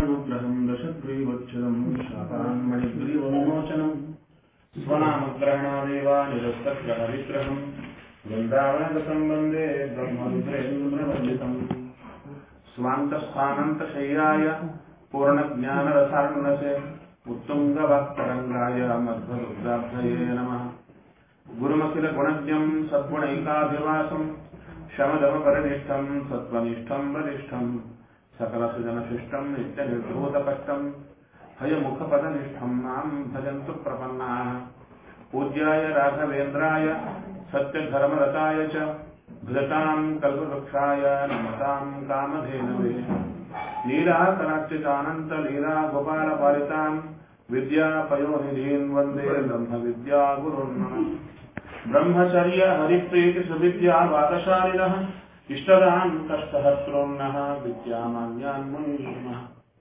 अनुग्रहं दशग्रीवच्छदं शापान्मणिग्रीवविमोचनं स्वनामग्रहणादेव निरस्तग्रहविग्रहं वृन्दावनगतं वन्दे ब्रह्मरुद्रेन्द्रवन्दितम् स्वान्तस्थानन्तशय्याय पूर्णज्ञानरसार्णसे उत्तुङ्गभक्तरङ्गाय मध्वरुद्राभ्यये नमः गुरुमखिलगुणज्ञं सद्गुणैकाभिवासं शमदमपरिनिष्ठं सत्त्वनिष्ठं वरिष्ठं सकलसुजनशिष्टं नित्यनिर्धूतकष्टं हयमुखपदनिष्ठं मां भजन्तु प्रपन्नाः पूज्याय राघवेन्द्राय सत्यधर्मरताय च भजतां कल्पवृक्षाय नमतां कामधेनवे लीलाकरार्चितानन्तलीलागोपालपालितां विद्यापयोनिधीन् वन्दे ब्रह्मविद्यागुरुन् ब्रह्मचर्य हरिप्रीतिसुविद्या वादशालिनः इष्टदान् कष्टहर्तॄन्नः विद्यामान्यान् मुनीमः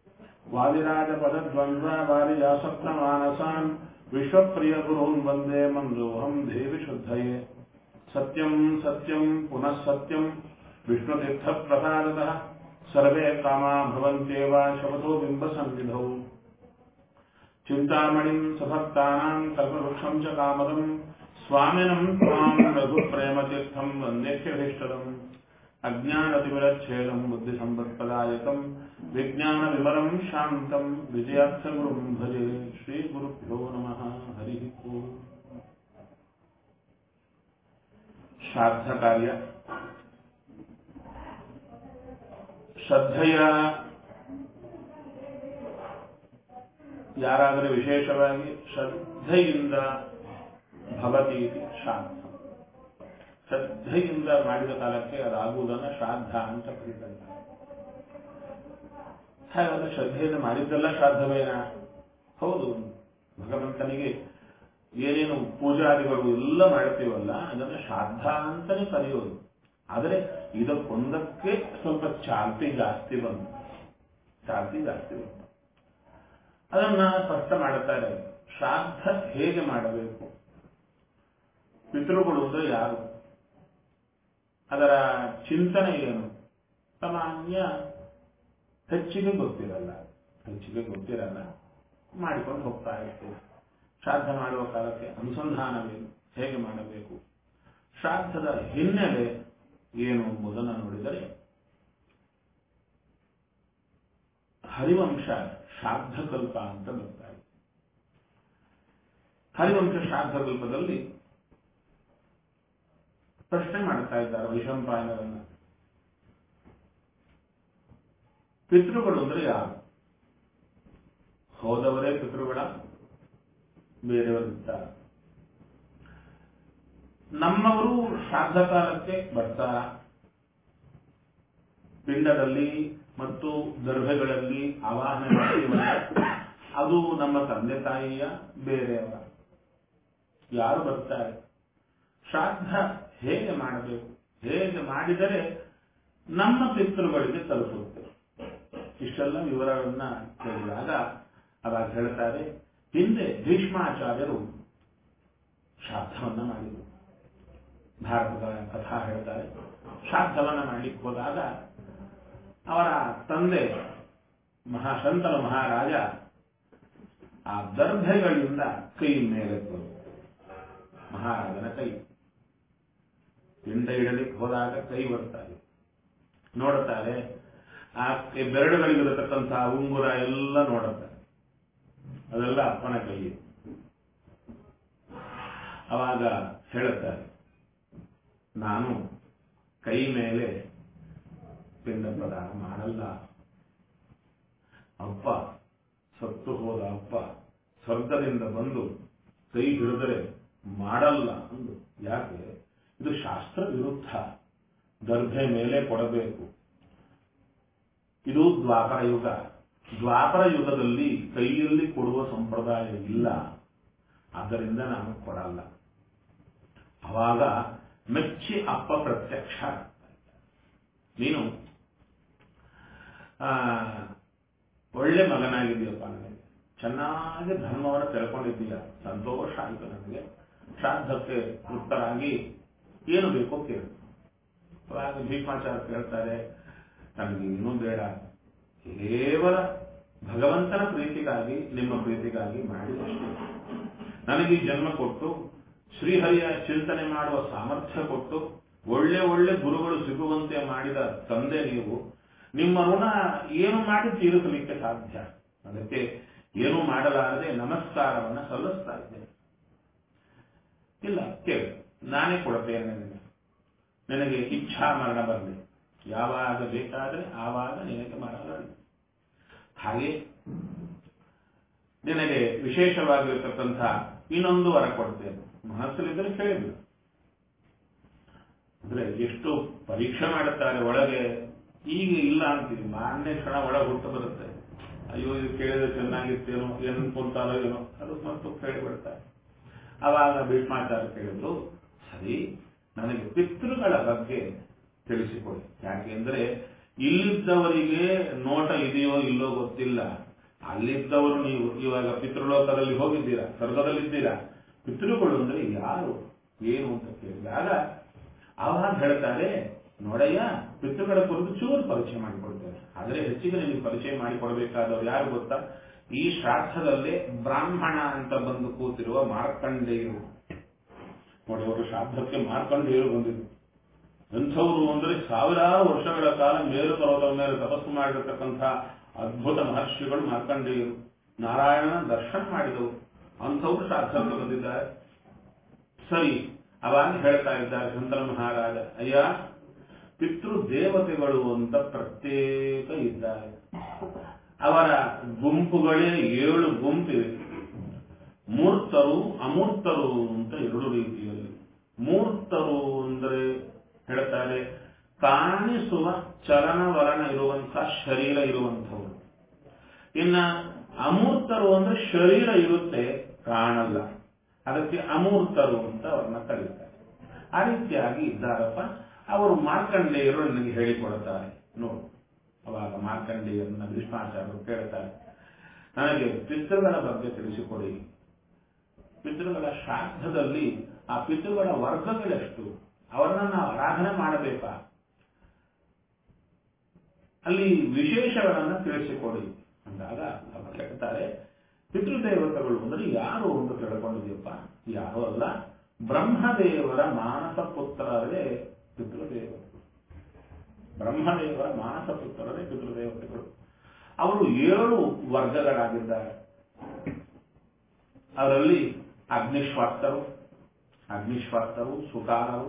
वादिराजपदद्वन्द्ववारिजासप्तमानसान् विश्वप्रियगुरून् वन्दे मन्दोऽहं देवि शुद्धये सत्यं सत्यं पुनः सत्यं विष्णुतीर्थप्रसादतः सर्वे कामा भवन्त्येव शपथो बिम्बसन्निधौ चिन्तामणिं सभक्तानां कल्पवृक्षं च कामदं स्वामिनं त्वां रघुप्रेमतीर्थं वन्देह्यभीष्टदम् अज्ञानतिमिरच्छेदं बुद्धिसम्पत्प्रदायकं विज्ञानविमलं शान्तं विजयार्थगुरुं भजे श्रीगुरुभ्यो नमः हरिः ओम् ಶ್ರಾದ್ದ ಶ್ರದ್ಧೆಯ ಯಾರಾದರೂ ವಿಶೇಷವಾಗಿ ಶ್ರದ್ಧೆಯಿಂದ ಭವತಿ ಇತಿ ಶ್ರಾದ್ದ ಶ್ರದ್ಧೆಯಿಂದ ಮಾಡಿದ ಕಾಲಕ್ಕೆ ಅದಾಗುವುದನ್ನು ಶ್ರಾದ್ದ ಅಂತ ಕರೀತಾರೆ ಹಾಗಾದ್ರೆ ಶ್ರದ್ಧೆಯಿಂದ ಮಾಡಿದ್ದೆಲ್ಲ ಶ್ರಾದ್ದವೇನಾ ಹೌದು ಭಗವಂತನಿಗೆ ಏನೇನು ಪೂಜಾದಿಗಳು ಎಲ್ಲ ಮಾಡ್ತೀವಲ್ಲ ಅದನ್ನು ಶ್ರಾದ್ದ ಅಂತಾನೆ ಕರೆಯೋದು ಆದರೆ ಇದಕ್ಕೊಂದಕ್ಕೆ ಸ್ವಲ್ಪ ಚಾಲ್ತಿ ಜಾಸ್ತಿ ಬಂತು ಚಾಲ್ತಿ ಜಾಸ್ತಿ ಬಂತು ಅದನ್ನ ಸ್ಪಷ್ಟ ಮಾಡುತ್ತಾರೆ ಶ್ರಾದ್ದ ಹೇಗೆ ಮಾಡಬೇಕು ಪಿತೃಗಳು ಅಂದ್ರೆ ಯಾರು ಅದರ ಚಿಂತನೆ ಏನು ಸಾಮಾನ್ಯ ಹೆಚ್ಚಿಗೆ ಗೊತ್ತಿರಲ್ಲ ಹೆಚ್ಚಿಗೆ ಗೊತ್ತಿರಲ್ಲ ಮಾಡಿಕೊಂಡು ಹೋಗ್ತಾ ಇರ್ತೇವೆ ಶ್ರಾದ್ದ ಮಾಡುವ ಕಾಲಕ್ಕೆ ಅನುಸಂಧಾನವೇನು ಹೇಗೆ ಮಾಡಬೇಕು ಶ್ರಾದ್ದದ ಹಿನ್ನೆಲೆ ಏನು ಎಂಬುದನ್ನು ನೋಡಿದರೆ ಹರಿವಂಶ ಶ್ರಾದ್ದಕಲ್ಪ ಅಂತ ಬರ್ತಾರೆ ಹರಿವಂಶ ಶ್ರಾದ್ದಕಲ್ಪದಲ್ಲಿ ಪ್ರಶ್ನೆ ಮಾಡ್ತಾ ಇದ್ದಾರೆ ವೈಶಂಪಾಯನರನ್ನ ಪಿತೃಗಳು ಅಂದ್ರೆ ಯಾರು ಹೋದವರೇ ಪಿತೃಗಳ ಬೇರೆಯವರಿರ್ತಾರೆ ನಮ್ಮವರು ಶ್ರಾದ್ದ ಕಾಲಕ್ಕೆ ಬರ್ತಾರ ಪಿಂಡದಲ್ಲಿ ಮತ್ತು ಗರ್ಭಗಳಲ್ಲಿ ಆವಾಹನೆ ಮಾಡ್ತೀವಲ್ಲ ಅದು ನಮ್ಮ ತಂದೆ ತಾಯಿಯ ಬೇರೆಯವರ ಯಾರು ಬರ್ತಾರೆ ಶ್ರಾದ್ದ ಹೇಗೆ ಮಾಡಬೇಕು ಹೇಗೆ ಮಾಡಿದರೆ ನಮ್ಮ ಪಿತೃಗಳಿಗೆ ತಲುಪುತ್ತೆ ಇಷ್ಟೆಲ್ಲ ವಿವರಗಳನ್ನ ಕೇಳಿದಾಗ ಅವಾಗ ಹೇಳ್ತಾರೆ ಹಿಂದೆ ಭೀಷ್ಮಾಚಾರ್ಯರು ಶ್ರಾದ್ದವನ್ನ ಮಾಡಿದರು ಭಾರತದ ಕಥಾ ಹೇಳ್ತಾರೆ ಶ್ರಾದ್ದವನ್ನ ಮಾಡಲಿಕ್ಕೆ ಹೋದಾಗ ಅವರ ತಂದೆ ಮಹಾಶಂತನ ಮಹಾರಾಜ ಆ ದರ್ಭೆಗಳಿಂದ ಕೈ ಮೇಲೆ ಮಹಾರಾಜನ ಕೈ ಪಿಂಡ ಇಡಲಿಕ್ಕೆ ಹೋದಾಗ ಕೈ ಬರ್ತಾರೆ ನೋಡುತ್ತಾರೆ ಆ ಬೆರಳುಗಳಿಗಿರತಕ್ಕಂತಹ ಉಂಗುರ ಎಲ್ಲ ನೋಡುತ್ತಾರೆ ಅದೆಲ್ಲ ಅಪ್ಪನ ಕೈ ಅವಾಗ ಹೇಳುತ್ತಾರೆ ನಾನು ಕೈ ಮೇಲೆ ಪಿಂಡ ಪ್ರದಾನ ಮಾಡಲ್ಲ ಅಪ್ಪ ಸತ್ತು ಹೋದ ಅಪ್ಪ ಸ್ವರ್ಗದಿಂದ ಬಂದು ಕೈ ಹಿಡಿದರೆ ಮಾಡಲ್ಲ ಅಂದು ಯಾಕೆ ಇದು ಶಾಸ್ತ್ರ ವಿರುದ್ಧ ಗರ್ಭೆ ಮೇಲೆ ಕೊಡಬೇಕು ಇದು ದ್ವಾಪರ ಯುಗ ದ್ವಾಪರ ಯುಗದಲ್ಲಿ ಕೈಯಲ್ಲಿ ಕೊಡುವ ಸಂಪ್ರದಾಯ ಇಲ್ಲ ಆದ್ದರಿಂದ ನಾನು ಕೊಡಲ್ಲ ಅವಾಗ ಮೆಚ್ಚಿ ಅಪ್ಪ ಪ್ರತ್ಯಕ್ಷ ನೀನು ಒಳ್ಳೆ ಮಗನಾಗಿದೆಯಪ್ಪ ನನಗೆ ಚೆನ್ನಾಗಿ ಧರ್ಮವನ್ನು ತಿಳ್ಕೊಂಡಿದ್ದೀಯ ಸಂತೋಷ ಆಯಿತು ನನಗೆ ಶ್ರಾದ್ದಕ್ಕೆ ತೃಪ್ತರಾಗಿ ಏನು ಬೇಕೋ ಕೇಳು ಅವಾಗ ಭೀಷ್ಮಾಚಾರ್ಯ ಕೇಳ್ತಾರೆ ನನಗೆ ಇನ್ನೂ ಬೇಡ ಕೇವಲ ಭಗವಂತನ ಪ್ರೀತಿಗಾಗಿ ನಿಮ್ಮ ಪ್ರೀತಿಗಾಗಿ ಮಾಡಿದಷ್ಟೇ ನನಗೆ ಈ ಜನ್ಮ ಕೊಟ್ಟು ಶ್ರೀಹರಿಯ ಚಿಂತನೆ ಮಾಡುವ ಸಾಮರ್ಥ್ಯ ಕೊಟ್ಟು ಒಳ್ಳೆ ಒಳ್ಳೆ ಗುರುಗಳು ಸಿಗುವಂತೆ ಮಾಡಿದ ತಂದೆ ನೀವು ನಿಮ್ಮ ಋಣ ಏನು ಮಾಡಿ ತೀರಿಸಲಿಕ್ಕೆ ಸಾಧ್ಯ ಅದಕ್ಕೆ ಏನು ಮಾಡಲಾರದೆ ನಮಸ್ಕಾರವನ್ನ ಸಲ್ಲಿಸ್ತಾ ಇದ್ದೇನೆ ಇಲ್ಲ ಕೇಳಿ ನಾನೇ ಕೊಡುತ್ತೇನೆ ನಿನಗೆ ನಿನಗೆ ಇಚ್ಛಾ ಮರಣ ಬರಲಿ ಯಾವಾಗ ಬೇಕಾದ್ರೆ ಆವಾಗ ನಿನಗೆ ಮರಣ ಬರಲಿ ಹಾಗೆ ನಿನಗೆ ವಿಶೇಷವಾಗಿರ್ತಕ್ಕಂಥ ಇನ್ನೊಂದು ವರ ಕೊಡ್ತೇನೆ ಮನಸ್ಸಲ್ಲಿದ್ದರೆ ಕೇಳಿದ್ರು ಅಂದ್ರೆ ಎಷ್ಟು ಪರೀಕ್ಷೆ ಮಾಡುತ್ತಾರೆ ಒಳಗೆ ಈಗ ಇಲ್ಲ ಅಂತೀವಿ ಮಾನ್ಯ ಕ್ಷಣ ಒಳಗೆ ಹುಟ್ಟು ಬರುತ್ತೆ ಅಯ್ಯೋ ಇದು ಕೇಳಿದ್ರೆ ಚೆನ್ನಾಗಿತ್ತೇನೋ ಏನ್ ಅನ್ಕೊಂತಾರೋ ಏನೋ ಅದು ಮತ್ತು ಕೇಳಿಬಿಡ್ತಾರೆ ಅವಾಗ ಭೀಷ್ಮಾಚಾರ್ಯ ಕೇಳಿದ್ರು ಸರಿ ನನಗೆ ಪಿತೃಗಳ ಬಗ್ಗೆ ತಿಳಿಸಿಕೊಡಿ ಯಾಕೆಂದ್ರೆ ಇಲ್ಲಿದ್ದವರಿಗೆ ನೋಟ ಇದೆಯೋ ಇಲ್ಲೋ ಗೊತ್ತಿಲ್ಲ ಅಲ್ಲಿದ್ದವರು ನೀವು ಇವಾಗ ಪಿತೃಲೋಕದಲ್ಲಿ ಹೋಗಿದ್ದೀರಾ ಸ್ವರ್ಗದಲ್ಲಿದ್ದೀರಾ ಪಿತೃಗಳು ಅಂದ್ರೆ ಯಾರು ಏನು ಅಂತ ಕೇಳಿದಾಗ ಅವಾಗ ಹೇಳ್ತಾರೆ ನೋಡಯ್ಯ ಪಿತೃಗಳ ಕುರಿತು ಚೂರು ಪರಿಚಯ ಮಾಡಿಕೊಡ್ತೇನೆ ಆದರೆ ಹೆಚ್ಚಿಗೆ ನಿಮಗೆ ಪರಿಚಯ ಮಾಡಿಕೊಡ್ಬೇಕಾದವ್ರು ಯಾರು ಗೊತ್ತಾ ಈ ಶ್ರಾದ್ದದಲ್ಲೇ ಬ್ರಾಹ್ಮಣ ಅಂತ ಬಂದು ಕೂತಿರುವ ಮಾರ್ಕಂಡೇಯರು ನೋಡಿ ಅವರು ಶ್ರಾದ್ದಕ್ಕೆ ಮಾರ್ಕಂಡೇಯರು ಬಂದಿದ್ರು ಎಂಥವ್ರು ಅಂದ್ರೆ ಸಾವಿರಾರು ವರ್ಷಗಳ ಕಾಲ ಮೇರು ಪರ್ವತದ ಮೇಲೆ ತಪಸ್ಸು ಮಾಡಿರತಕ್ಕಂಥ ಅದ್ಭುತ ಮಹರ್ಷಿಗಳು ಮಾರ್ಕಂಡೇಯರು ನಾರಾಯಣನ ದರ್ಶನ ಮಾಡಿದವರು ಅಂಥವ್ರು ಶ್ರಾದ್ದಕ್ಕೆ ಬಂದಿದ್ದಾರೆ ಸರಿ ಅವಾಗ ಹೇಳ್ತಾ ಇದ್ದಾರೆ ಶಂಕರ ಮಹಾರಾಜ ಅಯ್ಯ ಪಿತೃ ದೇವತೆಗಳು ಅಂತ ಪ್ರತ್ಯೇಕ ಇದ್ದಾರೆ ಅವರ ಗುಂಪುಗಳೇ ಏಳು ಗುಂಪಿವೆ ಮೂರ್ತರು ಅಮೂರ್ತರು ಅಂತ ಎರಡು ರೀತಿಯಲ್ಲಿ ಮೂರ್ತರು ಅಂದ್ರೆ ಹೇಳ್ತಾರೆ ಕಾಣಿಸುವ ಚಲನವಲನ ಇರುವಂತಹ ಶರೀರ ಇರುವಂಥವರು ಇನ್ನ ಅಮೂರ್ತರು ಅಂದ್ರೆ ಶರೀರ ಇರುತ್ತೆ ಕಾಣಲ್ಲ ಅದಕ್ಕೆ ಅಮೂರ್ತರು ಅಂತ ಅವ್ರನ್ನ ಕರೀತಾರೆ ಆ ರೀತಿಯಾಗಿ ಇದ್ದಾರಪ್ಪ ಅವರು ಮಾರ್ಕಂಡೇಯರು ನನಗೆ ಹೇಳಿಕೊಡುತ್ತಾರೆ ನೋಡು ಅವಾಗ ಮಾರ್ಕಂಡೇಯರನ್ನ ಭೀಷ್ಮಾಚಾರ್ಯರು ಕೇಳ್ತಾರೆ ನನಗೆ ಪಿತೃಗಳ ಬಗ್ಗೆ ತಿಳಿಸಿಕೊಡಿ ಪಿತೃಗಳ ಶ್ರಾದ್ದದಲ್ಲಿ ಆ ಪಿತೃಗಳ ವರ್ಗಗಳೆಷ್ಟು ಅವರನ್ನ ನಾವು ಆರಾಧನೆ ಮಾಡಬೇಕಾ ಅಲ್ಲಿ ವಿಶೇಷಗಳನ್ನ ತಿಳಿಸಿಕೊಡಿ ಅಂದಾಗ ಅವರು ಹೇಳ್ತಾರೆ ಪಿತೃದೇವತೆಗಳು ಅಂದ್ರೆ ಯಾರು ಅಂತ ತಿಳ್ಕೊಂಡಿದ್ಯಪ್ಪ ಯಾರು ಅಲ್ಲ ಬ್ರಹ್ಮದೇವರ ಮಾನಸ ಪುತ್ರರೇ ಪಿತೃದೇವತೆಗಳು ಬ್ರಹ್ಮದೇವರ ಮಾನಸ ಪುತ್ರರೇ ಪಿತೃದೇವತೆಗಳು ಅವರು ಏಳು ವರ್ಗಗಳಾಗಿದ್ದಾರೆ ಅವರಲ್ಲಿ ಅಗ್ನಿಶ್ವಾಸ್ತರು ಅಗ್ನಿಶ್ವಾಸ್ತರು ಸುಕಾರರು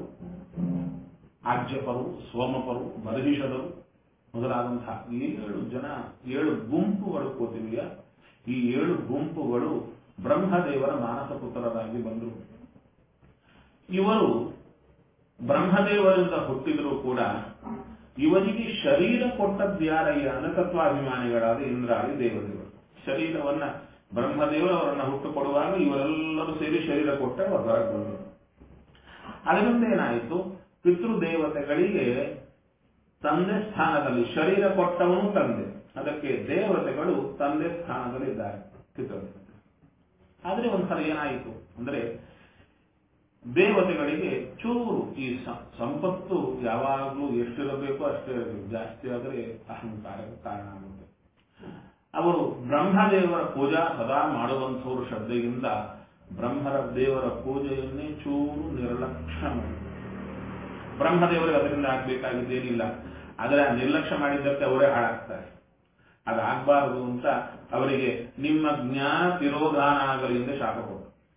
ಆಜ್ಯಪರು ಸೋಮಪರು ಬಲಹಿಷದರು ಮೊದಲಾದಂತಹ ಏಳು ಜನ ಏಳು ಗುಂಪುಗಳು ಕೂತಿವೆಯ ಈ ಏಳು ಗುಂಪುಗಳು ಬ್ರಹ್ಮದೇವರ ಮಾನಸ ಪುತ್ರರಾಗಿ ಬಂದರು ಇವರು ಬ್ರಹ್ಮದೇವರಿಂದ ಹುಟ್ಟಿದರೂ ಕೂಡ ಇವರಿಗೆ ಶರೀರ ಕೊಟ್ಟದ್ಯಾರಯ್ಯ ಅನತತ್ವಾಭಿಮಾನಿಗಳಾದ ಇಂದ್ರಾದಿ ದೇವತೆಗಳು ಶರೀರವನ್ನ ಬ್ರಹ್ಮದೇವರವರನ್ನ ಹುಟ್ಟು ಕೊಡುವಾಗ ಇವರೆಲ್ಲರೂ ಸೇರಿ ಶರೀರ ಕೊಟ್ಟ ಹೊರಗೆ ಬಂದರು ಅದರಿಂದ ಏನಾಯಿತು ಪಿತೃದೇವತೆಗಳಿಗೆ ತಂದೆ ಸ್ಥಾನದಲ್ಲಿ ಶರೀರ ಕೊಟ್ಟವನು ತಂದೆ ಅದಕ್ಕೆ ದೇವತೆಗಳು ತಂದೆ ಸ್ಥಾನದಲ್ಲಿ ಇದ್ದಾರೆ ಪಿತೃದೇವತೆ ಆದ್ರೆ ಒಂದ್ಸಲ ಏನಾಯಿತು ಅಂದ್ರೆ ದೇವತೆಗಳಿಗೆ ಚೂರು ಈ ಸಂಪತ್ತು ಯಾವಾಗಲೂ ಎಷ್ಟಿರಬೇಕು ಅಷ್ಟೇ ಇರಬೇಕು ಜಾಸ್ತಿ ಆದರೆ ಅಹಂಕಾರಕ್ಕೆ ಕಾರಣ ಆಗುತ್ತೆ ಅವರು ಬ್ರಹ್ಮದೇವರ ಪೂಜಾ ಸದಾ ಮಾಡುವಂಥವರು ಶ್ರದ್ಧೆಯಿಂದ ಬ್ರಹ್ಮರ ದೇವರ ಪೂಜೆಯನ್ನೇ ಚೂರು ನಿರ್ಲಕ್ಷ್ಯ ಮಾಡಿದರು ಬ್ರಹ್ಮದೇವರಿಗೆ ಅದರಿಂದ ಆಗ್ಬೇಕಾಗಿದ್ದೇನಿಲ್ಲ ಆದರೆ ಆ ನಿರ್ಲಕ್ಷ್ಯ ಮಾಡಿದ್ದಕ್ಕೆ ಅವರೇ ಹಾಳಾಗ್ತಾರೆ ಅದಾಗಬಾರದು ಅಂತ ಅವರಿಗೆ ನಿಮ್ಮ ಜ್ಞಾನ ತಿರೋಧಾನ ಆಗಲಿ ಎಂದು ಶಾಪ ಕೊಟ್ಟರು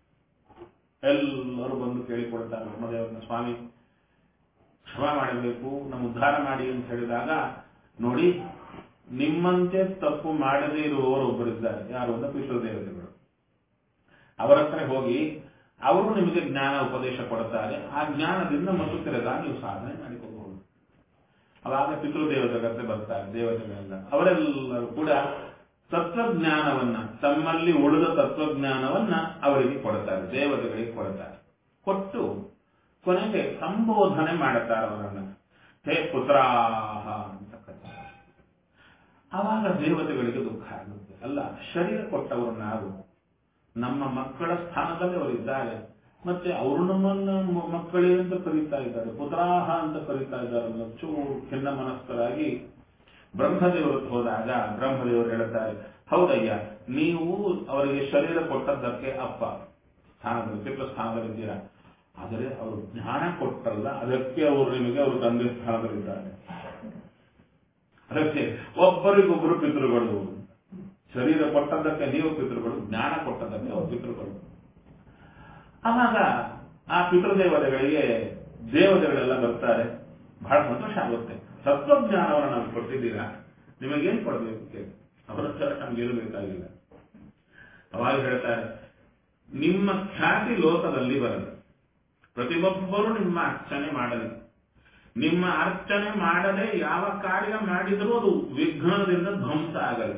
ಎಲ್ಲರೂ ಬಂದು ಕೇಳಿಕೊಳ್ತಾರೆ ಬ್ರಹ್ಮದೇವರನ್ನ ಸ್ವಾಮಿ ಕ್ಷಮ ಮಾಡಬೇಕು ನಮ್ಮ ಉದ್ಧಾರ ಮಾಡಿ ಅಂತ ಹೇಳಿದಾಗ ನೋಡಿ ನಿಮ್ಮಂತೆ ತಪ್ಪು ಮಾಡದೇ ಇರುವವರು ಒಬ್ಬರಿದ್ದಾರೆ ಯಾರು ಅಂತ ಪಿತೃದೇವತೆಗಳು ಅವರ ಹತ್ರ ಹೋಗಿ ಅವರು ನಿಮಗೆ ಜ್ಞಾನ ಉಪದೇಶ ಕೊಡುತ್ತಾರೆ ಆ ಜ್ಞಾನದಿಂದ ಮತ್ತು ತಿರುಗಾ ನೀವು ಸಾಧನೆ ಮಾಡಿಕೊಳ್ಬಹುದು ಅವಾಗ ಪಿತೃದೇವತೆಗತ್ತೆ ಬರ್ತಾರೆ ದೇವತೆಗಳೆಲ್ಲ ಅವರೆಲ್ಲರೂ ಕೂಡ ತತ್ವಜ್ಞಾನವನ್ನ ತಮ್ಮಲ್ಲಿ ಉಳಿದ ತತ್ವಜ್ಞಾನವನ್ನ ಅವರಿಗೆ ಕೊಡುತ್ತಾರೆ ದೇವತೆಗಳಿಗೆ ಕೊಡುತ್ತಾರೆ ಕೊಟ್ಟು ಕೊನೆಗೆ ಸಂಬೋಧನೆ ಮಾಡುತ್ತಾರೆ ಅವರನ್ನ ಹೇ ಪುತ್ರಾಹ ಅಂತ ಕರೀತಾರೆ ಆವಾಗ ದೇವತೆಗಳಿಗೆ ದುಃಖ ಆಗುತ್ತೆ ಅಲ್ಲ ಶರೀರ ಕೊಟ್ಟವರು ನಾವು ನಮ್ಮ ಮಕ್ಕಳ ಸ್ಥಾನದಲ್ಲಿ ಅವರಿದ್ದಾರೆ ಮತ್ತೆ ಅವರು ನಮ್ಮನ್ನ ಮಕ್ಕಳೇ ಅಂತ ಕರೀತಾ ಇದ್ದಾರೆ ಪುತ್ರಾಹ ಅಂತ ಕರೀತಾ ಇದ್ದಾರಲ್ಲ ಚೂರು ಖಿನ್ನ ಮನಸ್ಕರಾಗಿ ಬ್ರಹ್ಮದೇವರು ಹೋದಾಗ ಬ್ರಹ್ಮದೇವರು ಹೇಳ್ತಾರೆ ಹೌದಯ್ಯ ನೀವು ಅವರಿಗೆ ಶರೀರ ಕೊಟ್ಟದ್ದಕ್ಕೆ ಅಪ್ಪ ಸ್ಥಾನದಲ್ಲಿ ಪಿತೃ ಸ್ಥಾನದಲ್ಲಿದ್ದೀರಾ ಆದರೆ ಅವರು ಜ್ಞಾನ ಕೊಟ್ಟಲ್ಲ ಅದಕ್ಕೆ ಅವರು ನಿಮಗೆ ಅವರು ತಂದೆ ಸ್ಥಾನದಲ್ಲಿದ್ದಾರೆ ಅದಕ್ಕೆ ಒಬ್ಬರಿಗೊಬ್ಬರು ಪಿತೃಗಳು ಶರೀರ ಕೊಟ್ಟದ್ದಕ್ಕೆ ನೀವು ಪಿತೃಗಳು ಜ್ಞಾನ ಕೊಟ್ಟದ್ದಕ್ಕೆ ಅವರು ಪಿತೃಗಳು ಆವಾಗ ಆ ಪಿತೃದೇವತೆಗಳಿಗೆ ದೇವತೆಗಳೆಲ್ಲ ಬರ್ತಾರೆ ಬಹಳ ಸಂತೋಷ ಆಗುತ್ತೆ ತತ್ವಜ್ಞಾನವನ್ನು ನಾವು ಕೊಟ್ಟಿದ್ದೀರಾ ನಿಮಗೇನ್ ಕೊಡಬೇಕು ಕೇಳಿ ಅವರ ಹತ್ರ ನಮ್ಗೇನು ಬೇಕಾಗಿಲ್ಲ ಅವಾಗ ಹೇಳ್ತಾರೆ ನಿಮ್ಮ ಖ್ಯಾತಿ ಲೋಕದಲ್ಲಿ ಬರಲಿ ಪ್ರತಿಯೊಬ್ಬರು ನಿಮ್ಮ ಅರ್ಚನೆ ಮಾಡಲಿ ನಿಮ್ಮ ಅರ್ಚನೆ ಮಾಡದೆ ಯಾವ ಕಾರ್ಯ ಮಾಡಿದರೂ ಅದು ವಿಘ್ನದಿಂದ ಧ್ವಂಸ ಆಗಲಿ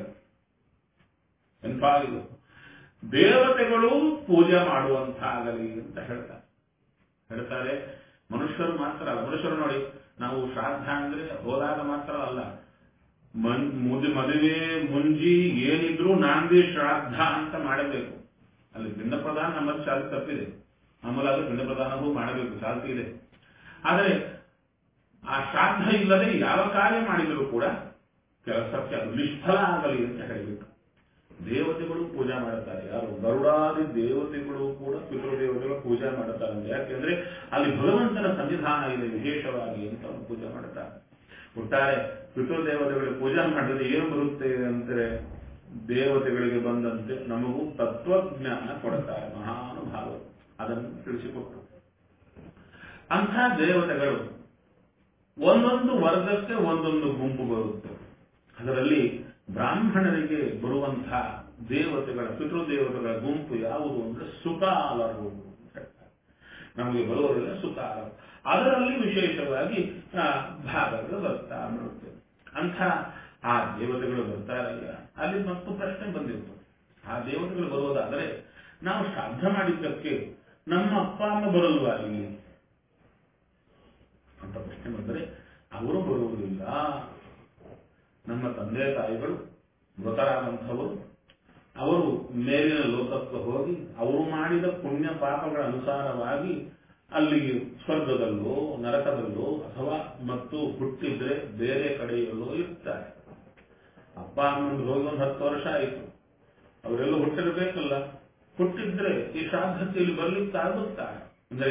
ಎಂಥ ಇದು ದೇವತೆಗಳು ಪೂಜೆ ಮಾಡುವಂತಾಗಲಿ ಅಂತ ಹೇಳ್ತಾರೆ ಹೇಳ್ತಾರೆ ಮನುಷ್ಯರು ಮಾತ್ರ ಅಲ್ಲ ಮನುಷ್ಯರು ನೋಡಿ ನಾವು ಶ್ರಾದ್ದ ಅಂದ್ರೆ ಹೋದಾಗ ಮಾತ್ರ ಅಲ್ಲ ಮನ್- ಮುದಿ ಮದುವೆ ಮುಂಜಿ ಏನಿದ್ರು ನಾಂದಿ ಶ್ರಾದ್ದ ಅಂತ ಮಾಡಬೇಕು ಅಲ್ಲಿ ಪಿಂಡ ಪ್ರದಾನ ನಮ್ಮಲ್ಲಿ ಚಾಲ್ತಿ ತಪ್ಪಿದೆ ನಮ್ಮಲ್ಲಾದ್ರೂ ಪಿಂಡ ಪ್ರದಾನವೂ ಮಾಡಬೇಕು ಚಾಲ್ತಿ ಇದೆ ಆದರೆ ಆ ಶ್ರಾದ್ದ ಇಲ್ಲದೆ ಯಾವ ಕಾರ್ಯ ಮಾಡಿದರೂ ಕೂಡ ಕೆಲಸಕ್ಕೆ ಅದು ನಿಷ್ಫಲ ಆಗಲಿ ಅಂತ ಹೇಳಬೇಕು ದೇವತೆಗಳು ಪೂಜೆ ಮಾಡುತ್ತಾರೆ ಯಾರು ಗರುಡಾದಿ ದೇವತೆಗಳು ಕೂಡ ಪಿತೃದೇವತೆಗಳು ಪೂಜೆ ಮಾಡುತ್ತಾರೆ ಅಂತ ಯಾಕೆಂದ್ರೆ ಅಲ್ಲಿ ಭಗವಂತನ ಸನ್ನಿಧಾನ ಇದೆ ವಿಶೇಷವಾಗಿ ಅಂತ ಅವರು ಪೂಜೆ ಮಾಡುತ್ತಾರೆ ಒಟ್ಟಾರೆ ಪಿತೃದೇವತೆಗಳಿಗೆ ಪೂಜೆ ಮಾಡಿದ್ರೆ ಏನು ಬರುತ್ತೆ ಅಂದ್ರೆ ದೇವತೆಗಳಿಗೆ ಬಂದಂತೆ ನಮಗೂ ತತ್ವಜ್ಞಾನ ಕೊಡುತ್ತಾರೆ ಮಹಾನುಭಾವರು ಅದನ್ನು ತಿಳಿಸಿಕೊಟ್ಟು ಅಂಥ ದೇವತೆಗಳು ಒಂದೊಂದು ವರ್ಗಕ್ಕೆ ಒಂದೊಂದು ಗುಂಪು ಬರುತ್ತೆ ಅದರಲ್ಲಿ ಬ್ರಾಹ್ಮಣರಿಗೆ ಬರುವಂತಹ ದೇವತೆಗಳ ಪಿತೃದೇವತೆಗಳ ಗುಂಪು ಯಾವುದು ಅಂದ್ರೆ ಸುಕಾಲರು ಅಂತ ಹೇಳ್ತಾರೆ. ನಮಗೆ ಬರುವುದಿಲ್ಲ ಸುಕಾಲರು ಅದರಲ್ಲಿ ವಿಶೇಷವಾಗಿ ಆ, ಭಾಗಗಳು ಬರ್ತಾ ಬರುತ್ತೆ ಅಂಥ ಆ ದೇವತೆಗಳು ಬರ್ತಾರಲ್ಲ ಅಲ್ಲಿ ಮತ್ತು ಪ್ರಶ್ನೆ ಬಂದಿತ್ತು ಆ ದೇವತೆಗಳು ಬರುವುದಾದರೆ ನಾವು ಶ್ರಾದ್ದ ಮಾಡಿದ್ದಕ್ಕೆ ನಮ್ಮ ಅಪ್ಪ ಅಮ್ಮ ಬರಲ್ವಾ ಇಲ್ಲಿ ಅಂತ ಪ್ರಶ್ನೆ ಬಂದರೆ ಅವರು ಬರುವುದಿಲ್ಲ ನಮ್ಮ ತಂದೆ ತಾಯಿಗಳು ಮೃತರಾದಂಥವರು ಅವರು ಮೇಲಿನ ಲೋಕಕ್ಕೆ ಹೋಗಿ ಅವರು ಮಾಡಿದ ಪುಣ್ಯ ಪಾಪಗಳ ಅನುಸಾರವಾಗಿ ಅಲ್ಲಿ ಸ್ವರ್ಗದಲ್ಲೋ ನರಕದಲ್ಲೋ ಅಥವಾ ಮತ್ತು ಹುಟ್ಟಿದ್ರೆ ಬೇರೆ ಕಡೆಯಲ್ಲೋ ಇರ್ತಾರೆ ಅಪ್ಪ ಅಮ್ಮಂದು ಹೋಗಿ ಒಂದು ಹತ್ತು ವರ್ಷ ಆಯಿತು ಅವರೆಲ್ಲ ಹುಟ್ಟಿರ್ಬೇಕಲ್ಲ ಹುಟ್ಟಿದ್ರೆ ಈ ಶ್ರಾದ್ದಕ್ಕೆ ಇಲ್ಲಿ ಬರ್ಲಿಕ್ಕೆ ಆಗುತ್ತಾ ಅಂದ್ರೆ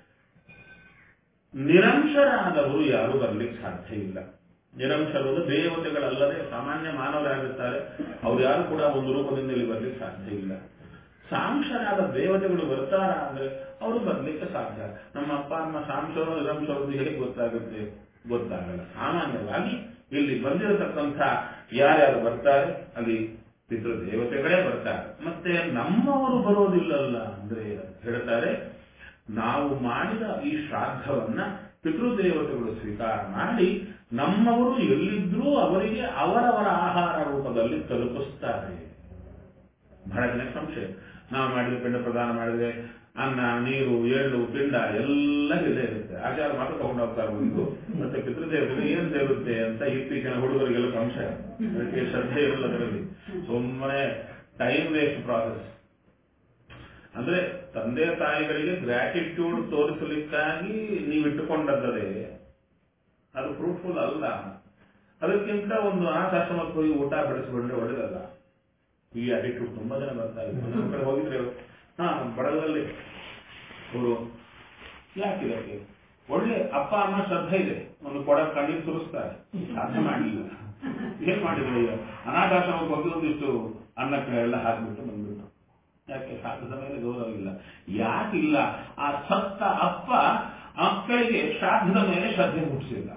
ನಿರಂಶರಾದವರು ಯಾರು ಬರ್ಲಿಕ್ಕೆ ಸಾಧ್ಯ ಇಲ್ಲ ನಿರಂಶರು ದೇವತೆಗಳಲ್ಲದೆ ಸಾಮಾನ್ಯ ಮಾನವರಾಗಿರ್ತಾರೆ ಅವ್ರು ಯಾರು ಕೂಡ ಒಂದು ರೂಪದಿಂದ ಇಲ್ಲಿ ಬರ್ಲಿಕ್ಕೆ ಸಾಧ್ಯ ಇಲ್ಲ ಸಾಂಶರಾದ ದೇವತೆಗಳು ಬರ್ತಾರ ಅಂದ್ರೆ ಅವರು ಬರ್ಲಿಕ್ಕೆ ಸಾಧ್ಯ ನಮ್ಮ ಅಪ್ಪ ಅಮ್ಮ ಸಾಂಶರು ನಿರಂಶರು ಹೇಗೆ ಗೊತ್ತಾಗುತ್ತೆ ಗೊತ್ತಾಗಲ್ಲ ಸಾಮಾನ್ಯವಾಗಿ ಇಲ್ಲಿ ಬಂದಿರತಕ್ಕಂಥ ಯಾರ್ಯಾರು ಬರ್ತಾರೆ ಅಲ್ಲಿ ಪಿತೃ ದೇವತೆಗಳೇ ಬರ್ತಾರೆ ಮತ್ತೆ ನಮ್ಮವರು ಬರೋದಿಲ್ಲಲ್ಲ ಅಂದ್ರೆ ಹೇಳ್ತಾರೆ ನಾವು ಮಾಡಿದ ಈ ಶ್ರಾದ್ದವನ್ನ ಪಿತೃದೇವತೆಗಳು ಸ್ವೀಕಾರ ಮಾಡಿ ನಮ್ಮವರು ಎಲ್ಲಿದ್ರೂ ಅವರಿಗೆ ಅವರವರ ಆಹಾರ ರೂಪದಲ್ಲಿ ತಲುಪಿಸ್ತಾರೆ ಬಹಳ ಜನ ಸಂಶಯ ನಾವು ಮಾಡಿದ ಪಿಂಡ ಪ್ರದಾನ ಮಾಡಿದ್ರೆ ಅನ್ನ ನೀರು ಎಳ್ಳು ಪಿಂಡ ಎಲ್ಲ ಇಲ್ಲೇ ಇರುತ್ತೆ ಆಚಾರ ಮಾತ್ರ ತಗೊಂಡು ಹೋಗ್ತಾರೆ ಒಂದು ಮತ್ತೆ ಪಿತೃದೇವತೆಗಳು ಏನ್ ಸೇರುತ್ತೆ ಅಂತ ಇತ್ತೀಚಿನ ಹುಡುಗರಿಗೆಲ್ಲ ಸಂಶಯ ಅದಕ್ಕೆ ಶ್ರದ್ಧೆ ಇರಲ್ಲ ಅದರಲ್ಲಿ ಸುಮ್ಮನೆ ಟೈಮ್ ವೇಸ್ಟ್ ಪ್ರಾಸೆಸ್ ಅಂದ್ರೆ ತಂದೆ ತಾಯಿಗಳಿಗೆ ಗ್ರಾಟಿಟ್ಯೂಡ್ ತೋರಿಸಲಿಕ್ಕಾಗಿ ನೀವು ಇಟ್ಟುಕೊಂಡದ್ದೇ ಅದು ಫ್ರೂಟ್ಫುಲ್ ಅಲ್ಲ ಅದಕ್ಕಿಂತ ಒಂದು ಅನಾಥಾಶ್ರಮಕ್ಕೆ ಹೋಗಿ ಊಟ ಬಡಿಸಿಕೊಂಡ್ರೆ ಒಳ್ಳೇದಲ್ಲ ಈ ಅಟಿಟ್ಯೂಡ್ ತುಂಬಾ ಜನ ಬರ್ತಾ ಇದೆ ನಮ್ಮ ಕಡೆ ಹೋಗಿದ್ರೆ ಹಾ ಬಡಗದಲ್ಲಿ ಅವರು ಯಾಕಿದಕ್ಕೆ ಒಳ್ಳೆ ಅಪ್ಪ ಅಮ್ಮ ಶ್ರದ್ಧೆ ಇದೆ ಒಂದು ಕೊಡ ಕಣ್ಣೀರು ಸುರಿಸ್ತಾರೆ ಸಾಧ್ಯ ಮಾಡಲಿಲ್ಲ ಏನ್ ಮಾಡಿದ್ರು ಈಗ ಅನಾಥಾಶ್ರಮಕ್ಕೆ ಹೋಗಿ ಒಂದಿಷ್ಟು ಅನ್ನಕ್ಕೆ ಎಲ್ಲ ಹಾಕಿಬಿಟ್ಟು ಬಂದ್ಬಿಟ್ಟು ಯಾಕೆ ಸಾಧದ ಮೇಲೆ ಗೌರವ ಇಲ್ಲ ಯಾಕಿಲ್ಲ ಆ ಸತ್ತ ಅಪ್ಪ ಮಕ್ಕಳಿಗೆ ಶ್ರಾದ್ದದ ಮೇಲೆ ಶ್ರದ್ಧೆ ಹುಟ್ಟಿಸಿಲ್ಲ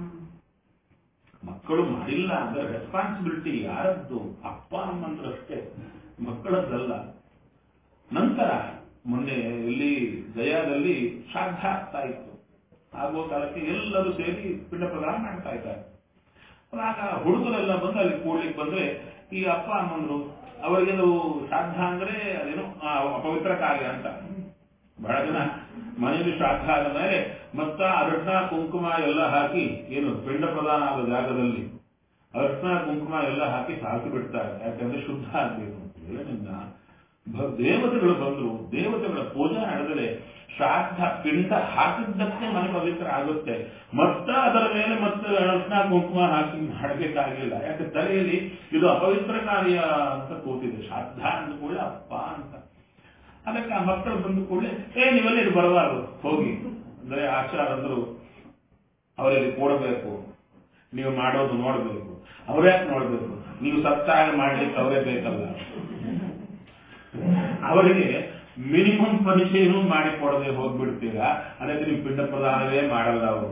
ಮಕ್ಕಳು ಮಾಡಿಲ್ಲ ಅಂದ್ರೆ ರೆಸ್ಪಾನ್ಸಿಬಿಲಿಟಿ ಯಾರದ್ದು ಅಪ್ಪ ಅಮ್ಮಂದ್ರಷ್ಟೇ ಮಕ್ಕಳದ್ದಲ್ಲ ನಂತರ ಮೊನ್ನೆ ಇಲ್ಲಿ ಗಯಾದಲ್ಲಿ ಶ್ರಾದ್ದ ಆಗ್ತಾ ಇತ್ತು ಆಗುವ ಕಾಲಕ್ಕೆ ಎಲ್ಲರೂ ಸೇರಿ ಪಿಂಡ ಪ್ರದಾನ ಮಾಡ್ತಾ ಇದ್ದಾರೆ ಆಗ ಹುಡುಗರೆಲ್ಲ ಬಂದು ಅಲ್ಲಿ ಕೂಡ್ಲಿಕ್ಕೆ ಬಂದ್ರೆ ಈ ಅಪ್ಪ ಅಮ್ಮಂದ್ರು ಅವರಿಗೆಲ್ಲ ಶ್ರಾದ್ದ ಅಂದ್ರೆ ಅದೇನೋ ಆ, ಅಪವಿತ್ರ ಕಾರ್ಯ ಅಂತ ಬಹಳ ಜನ ಮನೆಯಲ್ಲಿ ಶ್ರಾದ್ದ ಆದ ಮೇಲೆ ಮತ್ತ ಅರಶಿನ ಕುಂಕುಮ ಎಲ್ಲ ಹಾಕಿ ಏನು ಪಿಂಡ ಪ್ರದಾನ ಆದ ಜಾಗದಲ್ಲಿ ಅರಶಿನ ಕುಂಕುಮ ಎಲ್ಲ ಹಾಕಿ ಸಾಕಿ ಬಿಡ್ತಾರೆ ಯಾಕಂದ್ರೆ ಶುದ್ಧ ಆಗ್ಬೇಕು ಅಂತ ಹೇಳಿದ್ರಿಂದ ಭ- ದೇವತೆಗಳು ಬಂದ್ರು ದೇವತೆಗಳ ಪೂಜೆ ನಡೆದರೆ ಶ್ರಾದ್ದ ಪಿಂಡ ಹಾಕಿದ್ದಕ್ಕೆ ಮನೆ ಪವಿತ್ರ ಆಗುತ್ತೆ ಮತ್ತೆ ಅದರ ಮೇಲೆ ಮತ್ತೆ ಅರ್ಶನ ಕುಂಕುಮ ಹಾಕಿ ಮಾಡಬೇಕಾಗಿಲ್ಲ ಯಾಕೆ ತಲೆಯಲ್ಲಿ ಇದು ಅಪವಿತ್ರ ಕಾರ್ಯ ಅಂತ ಕೂತಿದೆ ಶ್ರಾದ್ದ ಅಂದ ಕೂಡಲೇ ಅಪ್ಪ ಅಂತ ಅದಕ್ಕೆ ಆ ಮಕ್ಕಳು ಬಂದ ಕೂಡಲೇ ಏ ನೀವೆಲ್ಲ ಇದು ಬರಬಾರದು ಹೋಗಿ ಅಂದ್ರೆ ಆಚಾರ ಅಂದ್ರು ಅವರಲ್ಲಿ ಕೂಡಬೇಕು ನೀವು ಮಾಡೋದು ನೋಡಬೇಕು ಅವ್ರ್ಯಾಕೆ ನೋಡ್ಬೇಕು ನೀವು ಸತ್ತಾಗ ಮಾಡ್ಲಿಕ್ಕೆ ಅವರೇ ಬೇಕಲ್ಲ ಅವರಿಗೆ ಮಿನಿಮಮ್ ಪರಿಚಯನೂ ಮಾಡಿಕೊಡದೆ ಹೋಗ್ಬಿಡ್ತೀರಾ ಅದಕ್ಕೆ ನೀವು ಪಿಂಡ ಪ್ರದಾನವೇ ಮಾಡಲ್ಲ ಅವರು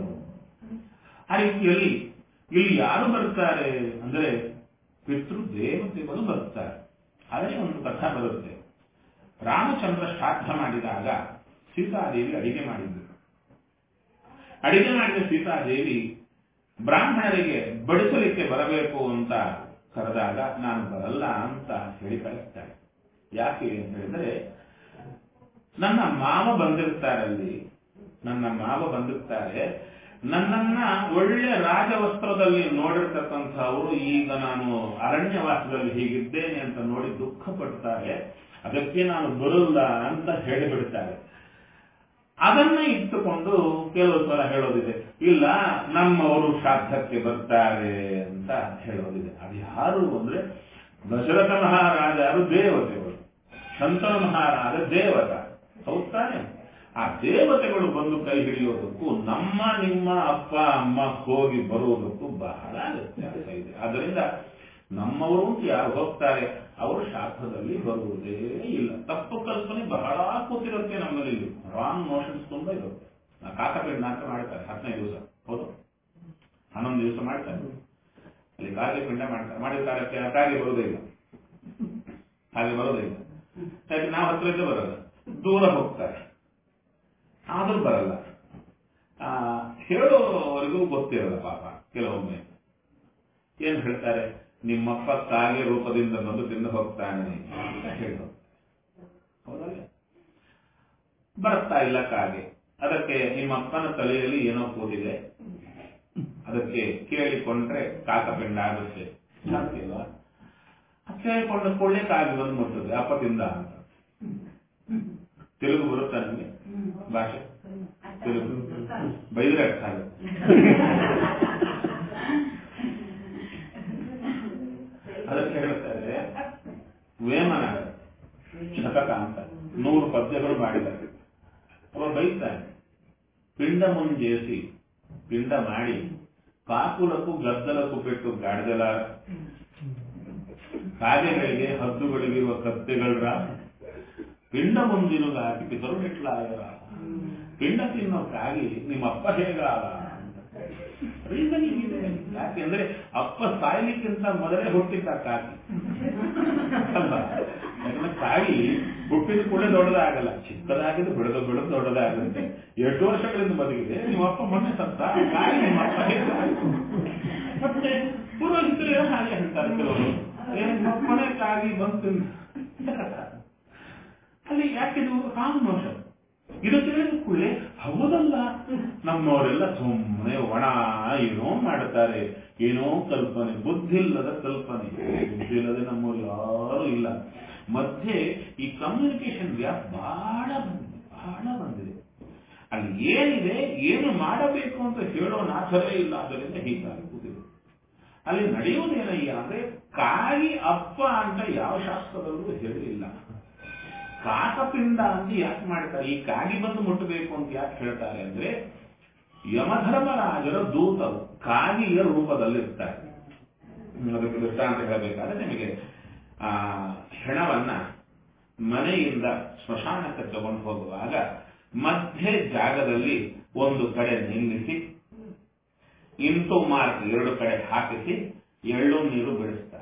ಆ ರೀತಿಯಲ್ಲಿ ಇಲ್ಲಿ ಯಾರು ಬರ್ತಾರೆ ಅಂದ್ರೆ ಪಿತೃ ದೇವತೆಗಳು ಬರ್ತಾರೆ ಅದೇ ಒಂದು ಕಥಾ ಬರುತ್ತೆ ರಾಮಚಂದ್ರ ಶ್ರಾದ್ದ ಮಾಡಿದಾಗ ಸೀತಾದೇವಿ ಅಡಿಗೆ ಮಾಡಿದ್ರು ಅಡಿಗೆ ಮಾಡಿದ ಸೀತಾದೇವಿ ಬ್ರಾಹ್ಮಣರಿಗೆ ಬಡಿಸಲಿಕ್ಕೆ ಬರಬೇಕು ಅಂತ ಕರೆದಾಗ ನಾನು ಬರಲ್ಲ ಅಂತ ಹೇಳಿ ಕಳಿಸ್ತಾರೆ ಯಾಕೆ ಅಂತ ಹೇಳಿದ್ರೆ ನನ್ನ ಮಾವ ಬಂದಿರ್ತಾರೆ ಅಲ್ಲಿ ನನ್ನ ಮಾವ ಬಂದಿರ್ತಾರೆ ನನ್ನನ್ನ ಒಳ್ಳೆ ರಾಜವಸ್ತ್ರದಲ್ಲಿ ನೋಡಿರ್ತಕ್ಕಂಥವರು ಈಗ ನಾನು ಅರಣ್ಯವಾಸದಲ್ಲಿ ಹೀಗಿದ್ದೇನೆ ಅಂತ ನೋಡಿ ದುಃಖ ಪಡ್ತಾರೆ ಅದಕ್ಕೆ ನಾನು ಬರಲ್ಲ ಅಂತ ಹೇಳಿಬಿಡ್ತಾರೆ ಅದನ್ನ ಇಟ್ಟುಕೊಂಡು ಕೆಲವು ಸಲ ಹೇಳೋದಿದೆ ಇಲ್ಲ ನಮ್ಮವರು ಶ್ರಾದ್ದಕ್ಕೆ ಬರ್ತಾರೆ ಅಂತ ಹೇಳೋದಿದೆ ಅದು ಯಾರು ಅಂದ್ರೆ ದಶರಥ ಮಹಾರಾಜರು ದೇವತೆಗಳು ಶಂಕರ ಮಹಾರಾಜ ದೇವತ ಹೌದ್ ತಾನೆ ಆ ದೇವತೆಗಳು ಬಂದು ಕೈ ಹಿಡಿಯೋದಕ್ಕೂ ನಮ್ಮ ನಿಮ್ಮ ಅಪ್ಪ ಅಮ್ಮ ಹೋಗಿ ಬರುವುದಕ್ಕೂ ಬಹಳ ವ್ಯತ್ಯಾಸ ಇದೆ ಆದ್ದರಿಂದ ನಮ್ಮವರು ಅಂತ ಯಾರು ಹೋಗ್ತಾರೆ ಅವರು ಶಾಸ್ತ್ರದಲ್ಲಿ ಬರುವುದೇ ಇಲ್ಲ ತಪ್ಪು ಕಲ್ಪನೆ ಬಹಳ ಕೂತಿರುತ್ತೆ ನಮ್ಮಲ್ಲಿ ರಾಂಗ್ ನೋಷನ್ಸ್ ತುಂಬಾ ಇರುತ್ತೆ ನಾ ಕಾಕಪೇಡ್ ನಾಟಕ ಮಾಡ್ತಾರೆ ಹದಿನೈದು ದಿವಸ ಹೌದು ಹನ್ನೊಂದು ದಿವಸ ಮಾಡ್ತಾರೆ ಅಲ್ಲಿ ಕಾಗೆ ಪಿಂಡ ಮಾಡ್ತಾರೆ ಮಾಡಿದ ಕಾಲಕ್ಕೆ ಆ ಕಾಗೆ ಬರೋದೇ ಇಲ್ಲ ಹಾಗೆ ಬರೋದೇ ಇಲ್ಲ ಯಾಕೆ ನಾವು ಹತ್ರಕ್ಕೆ ಬರಲ್ಲ ದೂರ ಹೋಗ್ತಾರೆ ಆದ್ರೂ ಬರಲ್ಲ ಆ ಹೇಳೋವರೆಗೂ ಗೊತ್ತಿರಲ್ಲ ಪಾಪ ಕೆಲವೊಮ್ಮೆ ಏನ್ ಹೇಳ್ತಾರೆ ನಿಮ್ಮಪ್ಪ ಕಾಗೆ ರೂಪದಿಂದ ಬಂದು ತಿಂದು ಹೋಗ್ತಾನೆ ಅಂತ ಹೇಳೋ ಹೌದಲ್ಲ ಬರ್ತಾ ಇಲ್ಲ ಕಾಗೆ ಅದಕ್ಕೆ ನಿಮ್ಮಪ್ಪನ ತಲೆಯಲ್ಲಿ ಏನೋ ಕೂದಿದೆ ಅದಕ್ಕೆ ಕೇಳಿಕೊಂಡ್ರೆ ಕಾಕಪಿಂಡ ಆಗುತ್ತೆ ಸಾಧ್ಯವா ಕೇಳಿಕೊಂಡ ಕೂಡಲೇ ಕಾಗೆ ಬಂದು ಮುಟ್ಟುತ್ತೆ ಅಪ್ಪ ತಿಂದ ಅಂತ ತೆಲುಗು ಬರುತ್ತಾ ನಿಮಗೆ ಭಾಷೆ ತೆಲುಗು ಬೈದ್ರೆ ಅರ್ಥ ಆಗುತ್ತೆ ಅದಕ್ಕೆ ಹೇಳ್ತಾರೆ ವೇಮನ ಶತಕ ಅಂತ ನೂರು ಪದ್ಯಗಳು ಮಾಡಿದ್ದಾರೆ ಅವ ಬೈತಾನೆ ಪಿಂಡ ಮುಂಜೇಸಿ ಪಿಂಡ ಮಾಡಿ ಕಾಕುಲಕ್ಕೂ ಗದ್ದಲಕ್ಕೂ ಬಿಟ್ಟು ಗಾಡಿದಲಾರ ಕಾಗೆಗಳಿಗೆ ಹದ್ದುಗಳಿಗಿರುವ ಕತ್ತೆಗಳರ ಪಿಂಡ ಮುಂದಿನುಗಾಗಿ ಪಿತರು ಮೆಟ್ಲಾಯರ ಪಿಂಡ ತಿನ್ನೋ ಕಾಗಿ ನಿಮ್ಮಪ್ಪ ಹೇಗಾಲ ರೀಸನಿಂಗ್ ಇದೆ ಯಾಕೆಂದ್ರೆ ಅಪ್ಪ ಸಾಯ್ಲಿಕ್ಕಿಂತ ಮೊದಲೇ ಹುಟ್ಟಿದ್ದ ಕಾಗಿ ಅಲ್ವಾ ಯಾಕಂದ್ರೆ ಕಾಗಿ ಹುಟ್ಟಿದ ಕೂಡ ದೊಡ್ಡದಾಗಲ್ಲ ಚಿಕ್ಕದಾಗಿದ್ದು ಬೆಳೆದು ಬೆಳೆದು ದೊಡ್ಡದಾಗುತ್ತೆ ಎಷ್ಟು ವರ್ಷಗಳಿಂದ ಬದುಕಿದೆ ನಿಮ್ಮಪ್ಪ ಮೊನ್ನೆ ಸತ್ತ ಕಾಗಿ ನಿಮ್ಮಪ್ಪ ಹೇಗಾಯ್ತು ಮತ್ತೆ ಪುರೋಹಿತರು ಹಾಗೆ ಹೇಳ್ತಾರೆ ಕೆಲವರು ಏ ನಿಮ್ಮಪ್ಪನೇ ಕಾಗಿ ಬಂತು ಅಲ್ಲಿ ಯಾಕಿದು ರಾಂಗ್ ನೋಷನ್ ಇದು ತಿಳಿದ ಕೂಡಲೇ ಹೌದಲ್ಲ ನಮ್ಮವರೆಲ್ಲ ಸುಮ್ಮನೆ ಒಣ ಏನೋ ಮಾಡ್ತಾರೆ ಏನೋ ಕಲ್ಪನೆ ಬುದ್ಧಿಲ್ಲದ ಕಲ್ಪನೆ ಬುದ್ಧಿಲ್ಲದೆ ನಮ್ಮವ್ರು ಯಾರು ಇಲ್ಲ ಮಧ್ಯೆ ಈ ಕಮ್ಯುನಿಕೇಶನ್ ಗ್ಯಾಪ್ ಬಹಳ ಬಂದಿದೆ ಬಹಳ ಬಂದಿದೆ ಅಲ್ಲಿ ಏನಿದೆ ಏನು ಮಾಡಬೇಕು ಅಂತ ಹೇಳೋ ನಾಥರೇ ಇಲ್ಲ ಅದರಿಂದ ಹೀಗಾಗಿ ಕೂತಿದೆ ಅಲ್ಲಿ ನಡೆಯುವುದೇನಯ್ಯ ಅಂದ್ರೆ ಕಾಗಿ ಅಪ್ಪ ಅಂತ ಯಾವ ಶಾಸ್ತ್ರದಲ್ಲೂ ಹೇಳಿಲ್ಲ ಕಾಕಪಿಂಡ ಅಂತ ಯಾಕೆ ಮಾಡ್ತಾರೆ ಈ ಕಾಗಿ ಬಂದು ಮುಟ್ಟಬೇಕು ಅಂತ ಯಾಕೆ ಹೇಳ್ತಾರೆ ಅಂದ್ರೆ ಯಮಧರ್ಮರಾಜರ ದೂತರು ಕಾಗಿಯ ರೂಪದಲ್ಲಿರ್ತಾರೆ ಅದಕ್ಕೆ ದೃಷ್ಟಾಂತ ಹೇಳಬೇಕಾದ್ರೆ ನಿಮಗೆ ಆ ಹೆಣವನ್ನ ಮನೆಯಿಂದ ಸ್ಮಶಾನಕ್ಕೆ ತಗೊಂಡು ಹೋಗುವಾಗ ಮಧ್ಯೆ ಜಾಗದಲ್ಲಿ ಒಂದು ಕಡೆ ನಿಲ್ಲಿಸಿ ಇಂಟು ಮಾರ್ಕ್ ಎರಡು ಕಡೆ ಹಾಕಿಸಿ ಎಳ್ಳು ನೀರು ಬಿಡಿಸ್ತಾರೆ